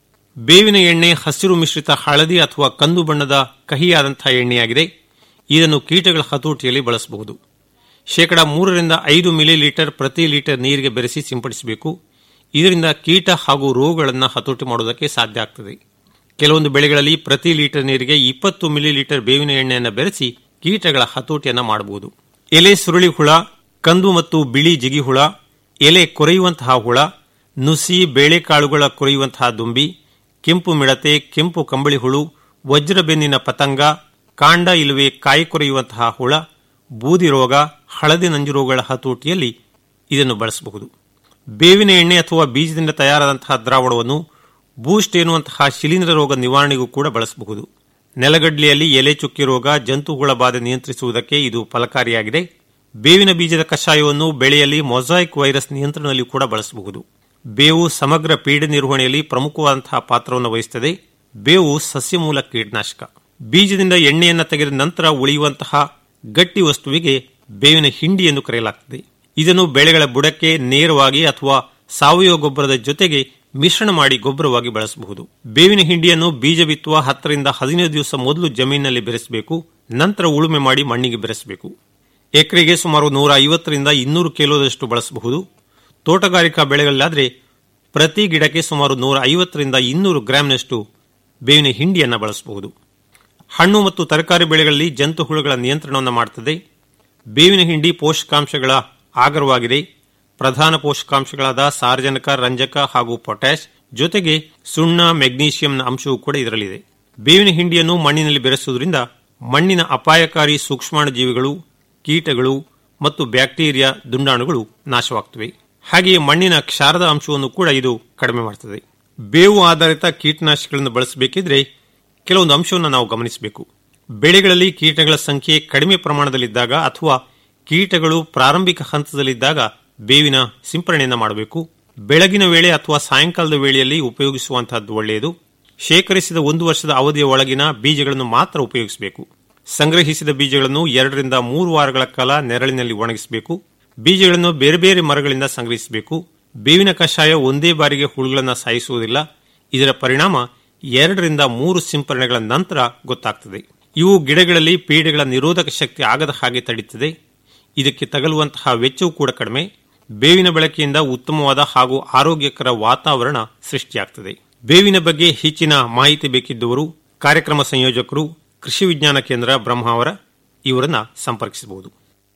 ಬೇವಿನ ಎಣ್ಣೆ ಹಸಿರು ಮಿಶ್ರಿತ ಹಳದಿ ಅಥವಾ ಕಂದು ಬಣ್ಣದ ಕಹಿಯಾದಂತಹ ಎಣ್ಣೆಯಾಗಿದೆ ಇದನ್ನು ಕೀಟಗಳ ಹತೋಟಿಯಲ್ಲಿ ಬಳಸಬಹುದು ಶೇಕಡ ಮೂರರಿಂದ ಐದು ಮಿಲಿ ಲೀಟರ್ ಪ್ರತಿ ಲೀಟರ್ ನೀರಿಗೆ ಬೆರೆಸಿ ಸಿಂಪಡಿಸಬೇಕು ಇದರಿಂದ ಕೀಟ ಹಾಗೂ ರೋಗಗಳನ್ನು ಹತೋಟಿ ಮಾಡುವುದಕ್ಕೆ ಸಾಧ್ಯ ಆಗ್ತದೆ ಕೆಲವೊಂದು ಬೆಳೆಗಳಲ್ಲಿ ಪ್ರತಿ ಲೀಟರ್ ನೀರಿಗೆ ಇಪ್ಪತ್ತು ಮಿಲಿ ಲೀಟರ್ ಬೇವಿನ ಎಣ್ಣೆಯನ್ನು ಬೆರೆಸಿ ಕೀಟಗಳ ಹತೋಟಿಯನ್ನು ಮಾಡಬಹುದು ಎಲೆ ಸುರುಳಿ ಹುಳ ಕಂದು ಮತ್ತು ಬಿಳಿ ಜಿಗಿ ಹುಳ ಎಲೆ ಕೊರೆಯುವಂತಹ ಹುಳ ನುಸಿ ಬೇಳೆಕಾಳುಗಳ ಕೊರೆಯುವಂತಹ ದುಂಬಿ ಕೆಂಪು ಮಿಡತೆ ಕೆಂಪು ಕಂಬಳಿ ಹುಳು ವಜ್ರಬೆನ್ನಿನ ಪತಂಗ ಕಾಂಡ ಇಲ್ಲವೇ ಕಾಯಿ ಕೊರೆಯುವಂತಹ ಹುಳ ಬೂದಿ ರೋಗ ಹಳದಿ ನಂಜು ರೋಗಗಳ ಹತೋಟಿಯಲ್ಲಿ ಇದನ್ನು ಬಳಸಬಹುದು ಬೇವಿನ ಎಣ್ಣೆ ಅಥವಾ ಬೀಜದಿಂದ ತಯಾರಾದಂತಹ ದ್ರಾವಣವನ್ನು ಬೂಸ್ಟ್ ಎನ್ನುವಂತಹ ಶಿಲೀಂಧ್ರ ರೋಗ ನಿವಾರಣೆಗೂ ಕೂಡ ಬಳಸಬಹುದು ನೆಲಗಡ್ಲೆಯಲ್ಲಿ ಎಲೆ ಚುಕ್ಕಿ ರೋಗ ಜಂತುಹುಳ ಬಾಧೆ ನಿಯಂತ್ರಿಸುವುದಕ್ಕೆ ಇದು ಫಲಕಾರಿಯಾಗಿದೆ ಬೇವಿನ ಬೀಜದ ಕಷಾಯವನ್ನು ಬೆಳೆಯಲ್ಲಿ ಮೊಸಾಯಿಕ್ ವೈರಸ್ ನಿಯಂತ್ರಣದಲ್ಲಿ ಕೂಡ ಬಳಸಬಹುದು ಬೇವು ಸಮಗ್ರ ಪೀಡೆ ನಿರ್ವಹಣೆಯಲ್ಲಿ ಪ್ರಮುಖವಾದಂತಹ ಪಾತ್ರವನ್ನು ವಹಿಸುತ್ತದೆ ಬೇವು ಸಸ್ಯಮೂಲ ಕೀಟನಾಶಕ ಬೀಜದಿಂದ ಎಣ್ಣೆಯನ್ನು ತೆಗೆದ ನಂತರ ಉಳಿಯುವಂತಹ ಗಟ್ಟಿ ವಸ್ತುವಿಗೆ ಬೇವಿನ ಹಿಂಡಿ ಎಂದು ಕರೆಯಲಾಗುತ್ತದೆ ಇದನ್ನು ಬೆಳೆಗಳ ಬುಡಕ್ಕೆ ನೇರವಾಗಿ ಅಥವಾ ಸಾವಯವ ಗೊಬ್ಬರದ ಜೊತೆಗೆ ಮಿಶ್ರಣ ಮಾಡಿ ಗೊಬ್ಬರವಾಗಿ ಬಳಸಬಹುದು ಬೇವಿನ ಹಿಂಡಿಯನ್ನು ಬೀಜ ಬಿತ್ತುವ ಹತ್ತರಿಂದ ಹದಿನೈದು ದಿವಸ ಮೊದಲು ಜಮೀನಿನಲ್ಲಿ ಬೆರೆಸಬೇಕು ನಂತರ ಉಳುಮೆ ಮಾಡಿ ಮಣ್ಣಿಗೆ ಬೆರೆಸಬೇಕು ಎಕರೆಗೆ ಸುಮಾರು ನೂರ ಐವತ್ತರಿಂದ ಇನ್ನೂರು ಕಿಲೋದಷ್ಟು ಬಳಸಬಹುದು ತೋಟಗಾರಿಕಾ ಬೆಳೆಗಳಲ್ಲಾದರೆ ಪ್ರತಿ ಗಿಡಕ್ಕೆ ಸುಮಾರು ನೂರ ಐವತ್ತರಿಂದ ಇನ್ನೂರು ಗ್ರಾಂನಷ್ಟು ಬೇವಿನ ಹಿಂಡಿಯನ್ನು ಬಳಸಬಹುದು ಹಣ್ಣು ಮತ್ತು ತರಕಾರಿ ಬೆಳೆಗಳಲ್ಲಿ ಜಂತು ಹುಳುಗಳ ನಿಯಂತ್ರಣವನ್ನು ಮಾಡುತ್ತದೆ ಬೇವಿನ ಹಿಂಡಿ ಪೋಷಕಾಂಶಗಳ ಆಗರವಾಗಿದೆ ಪ್ರಧಾನ ಪೋಷಕಾಂಶಗಳಾದ ಸಾರಜನಕ ರಂಜಕ ಹಾಗೂ ಪೊಟ್ಯಾಶ್ ಜೊತೆಗೆ ಸುಣ್ಣ ಮೆಗ್ನೀಷಿಯಂನ ಅಂಶವೂ ಕೂಡ ಇದರಲ್ಲಿದೆ ಬೇವಿನ ಹಿಂಡಿಯನ್ನು ಮಣ್ಣಿನಲ್ಲಿ ಬೆರೆಸುವುದರಿಂದ ಮಣ್ಣಿನ ಅಪಾಯಕಾರಿ ಸೂಕ್ಷ್ಮಾಣು ಜೀವಿಗಳು ಕೀಟಗಳು ಮತ್ತು ಬ್ಯಾಕ್ಟೀರಿಯಾ ದುಂಡಾಣುಗಳು ನಾಶವಾಗುತ್ತವೆ ಹಾಗೆಯೇ ಮಣ್ಣಿನ ಕ್ಷಾರದ ಅಂಶವನ್ನು ಕೂಡ ಇದು ಕಡಿಮೆ ಮಾಡುತ್ತದೆ ಬೇವು ಆಧಾರಿತ ಕೀಟನಾಶಕಗಳನ್ನು ಬಳಸಬೇಕಿದ್ರೆ ಕೆಲವೊಂದು ಅಂಶವನ್ನು ನಾವು ಗಮನಿಸಬೇಕು ಬೆಳೆಗಳಲ್ಲಿ ಕೀಟಗಳ ಸಂಖ್ಯೆ ಕಡಿಮೆ ಪ್ರಮಾಣದಲ್ಲಿದ್ದಾಗ ಅಥವಾ ಕೀಟಗಳು ಪ್ರಾರಂಭಿಕ ಹಂತದಲ್ಲಿದ್ದಾಗ ಬೇವಿನ ಸಿಂಪರಣೆಯನ್ನು ಮಾಡಬೇಕು ಬೆಳಗಿನ ವೇಳೆ ಅಥವಾ ಸಾಯಂಕಾಲದ ವೇಳೆಯಲ್ಲಿ ಉಪಯೋಗಿಸುವಂತಹದ್ದು ಒಳ್ಳೆಯದು ಶೇಖರಿಸಿದ ಒಂದು ವರ್ಷದ ಅವಧಿಯ ಒಳಗಿನ ಬೀಜಗಳನ್ನು ಮಾತ್ರ ಉಪಯೋಗಿಸಬೇಕು ಸಂಗ್ರಹಿಸಿದ ಬೀಜಗಳನ್ನು ಎರಡರಿಂದ ಮೂರು ವಾರಗಳ ಕಾಲ ನೆರಳಿನಲ್ಲಿ ಒಣಗಿಸಬೇಕು ಬೀಜಗಳನ್ನು ಬೇರೆ ಬೇರೆ ಮರಗಳಿಂದ ಸಂಗ್ರಹಿಸಬೇಕು ಬೇವಿನ ಕಷಾಯ ಒಂದೇ ಬಾರಿಗೆ ಹುಳುಗಳನ್ನು ಸಾಯಿಸುವುದಿಲ್ಲ ಇದರ ಪರಿಣಾಮ ಎರಡರಿಂದ ಮೂರು ಸಿಂಪರಣೆಗಳ ನಂತರ ಗೊತ್ತಾಗ್ತದೆ ಇವು ಗಿಡಗಳಲ್ಲಿ ಪೀಡೆಗಳ ನಿರೋಧಕ ಶಕ್ತಿ ಆಗದ ಹಾಗೆ ತಡೆಯುತ್ತದೆ ಇದಕ್ಕೆ ತಗಲುವಂತಹ ವೆಚ್ಚವೂ ಕೂಡ ಕಡಿಮೆ ಬೇವಿನ ಬಳಕೆಯಿಂದ ಉತ್ತಮವಾದ ಹಾಗೂ ಆರೋಗ್ಯಕರ ವಾತಾವರಣ ಸೃಷ್ಟಿಯಾಗ್ತದೆ ಬೇವಿನ ಬಗ್ಗೆ ಹೆಚ್ಚಿನ ಮಾಹಿತಿ ಬೇಕಿದ್ದವರು ಕಾರ್ಯಕ್ರಮ ಸಂಯೋಜಕರು ಕೃಷಿ ವಿಜ್ಞಾನ ಕೇಂದ್ರ ಬ್ರಹ್ಮಾವರ ಇವರನ್ನ ಸಂಪರ್ಕಿಸಬಹುದು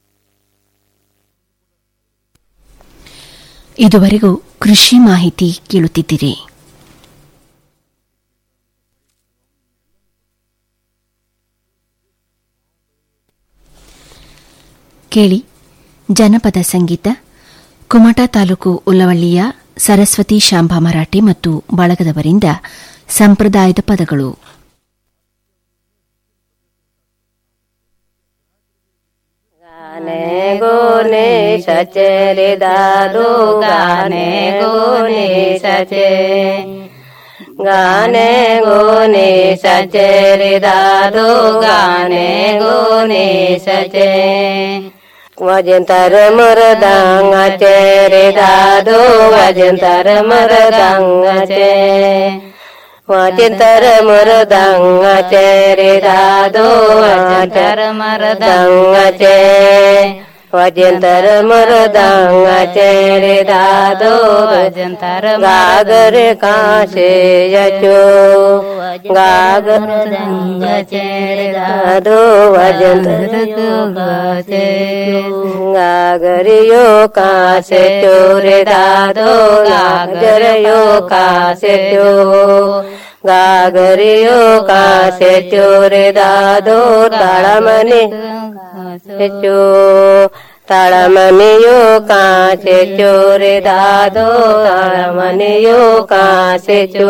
ಇದುವರೆಗೂ ಕೃಷಿ ಮಾಹಿತಿ ಕೇಳುತ್ತಿದ್ದಿರಿ ಕೇಳಿ ಜನಪದ ಸಂಗೀತ ಕುಮಟಾ ತಾಲೂಕು ಉಲ್ಲವಳ್ಳಿಯ ಸರಸ್ವತಿ ಶಾಂಭಾ ಮರಾಠಿ ಮತ್ತು ಬಳಗದವರಿಂದ ಸಂಪ್ರದಾಯದ ಪದಗಳು गाने गोने सचे रे दादू गाने गोने सचे गाने गोने सचे रे दादू गाने गोने सचे वजंतर मरदांगाचे रे दादू वजंतर मरदांगाचे वजंतर मरदांगाचे रे दादू वजंतर मरदांगाचे वजंतर मरदांगाचे रे दादू वजंतर गागर काशे यचो गागर दंगाचे रे दादू वजंतर गाचे गागरियो कासे चोरे दादो गागरियो कासे चो गागरियो कासे चोरे दादो ताळमने चो ताळमनियो कासे चोरे दादो ताळमनियो कासे चो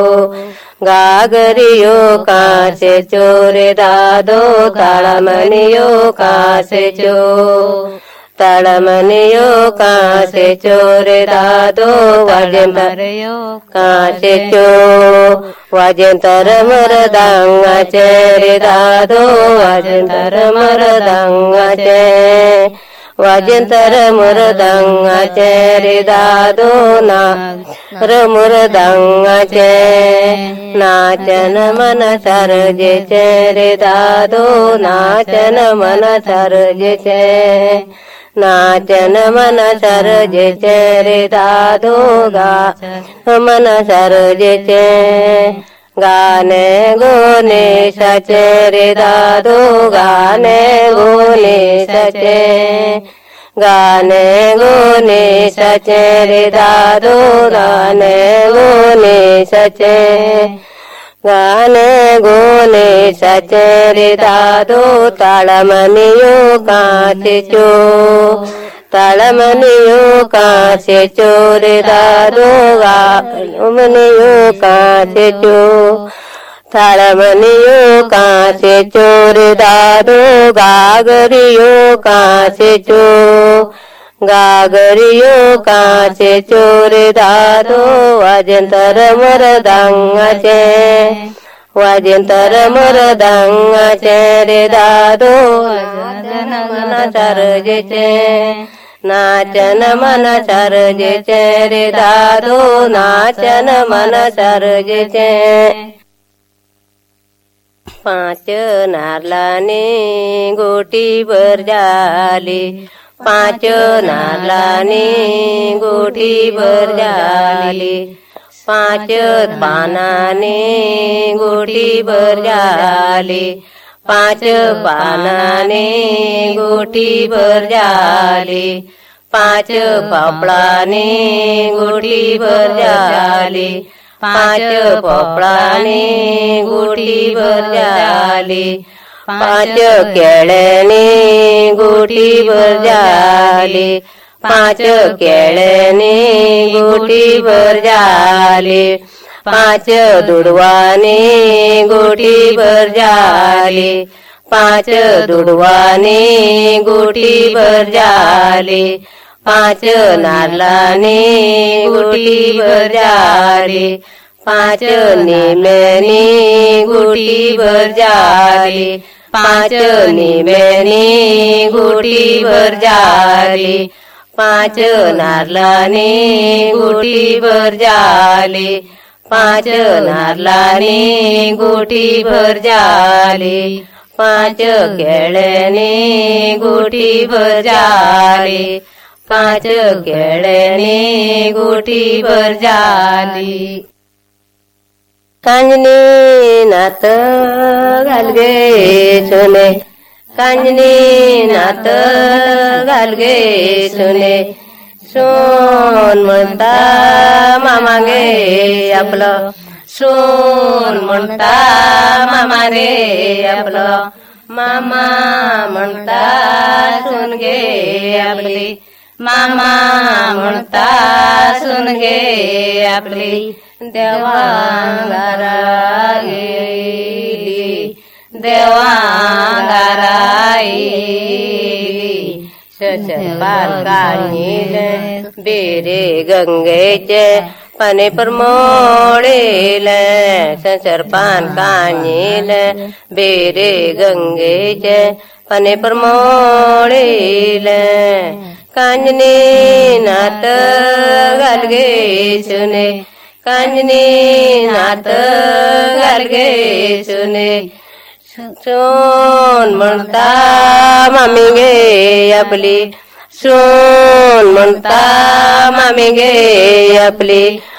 गागरियो कासे चोरे दादो ताळमनियो कासे चो ताळमनियो कासे चोरे दादो वाजंतरयो कासे चो वाजंतर मरदांगाचे रे दादो वाजंतर मरदांगाचे वाजंतर मरदांगाचे रे दादो ना र मरदांगाचे नाचन मन सरजेचे रे दादो नाचन मन सरजेचे नाचन मन सरजेचे रे दादो गा मन सरजेचे गाने गोने सचे रे दादो गाने गोने सचे गाने गोने सचे रे दादो गाने गोने सचे गाने गोने सचे रे दादो ताळमनियो काचे चो ताळमनियो काचे चो रे दादो गामनियो काचे चो ताळमनियो काचे चो रे दादो गागरियो काचे चो गागरियो काचे चोरे दादो वाजंतर मरदांगाचे वाजंतर मरदांगाचे रे दादो नाचन मन सरजेचे नाचन मन सरजेचे रे दादो नाचन मन सरजेचे पाच नारलाने गोटी भर झाली पाच नारलाने गोठी भर झाली पाच पानाने गोठी भर झाली पाच पानाने गोठी भर झाली पाच पापळाने गोठी भर झाली पाच पोपळाने गोठी भर झाली पाच केळ्याने गोठी भर झाली पाच केळ्याने गोठी भर झाली पाच दुडवाने गोठी भर झाली पाच दुडवाने गोठी भर झाली पाच नारलाने गोठी भर झाली पाच निम्याने गोठी भर झाली पाच निम्याने गोठी भर झाली पाच नारलाने गोठी भर झाली पाच नारलाने गोठी भर झाली पाच केळ्याने गोठी भर झाली पाच केळ्याने गोठी भर झाली कांजनी नात घालगे सोने कांजनी नात घालगे सोने सोन म्हणता मामागे आपलं सोन म्हणता मामा रे आपलं मामा म्हणता सुन गे आपली मामा म्हणता सुन गे आपली देवांगारा गेली देवांगारा गेली पाल काढील बेरे गंगेचे पाने पर मोडेल संसार पान काढील बेरे गंगेचे पाने पर मोडेल कांजने नात गालगे सुने कांजने नात गालगे सुने सोन म्हणता मामी गे आपली सोन म्हणता मामी गे आपली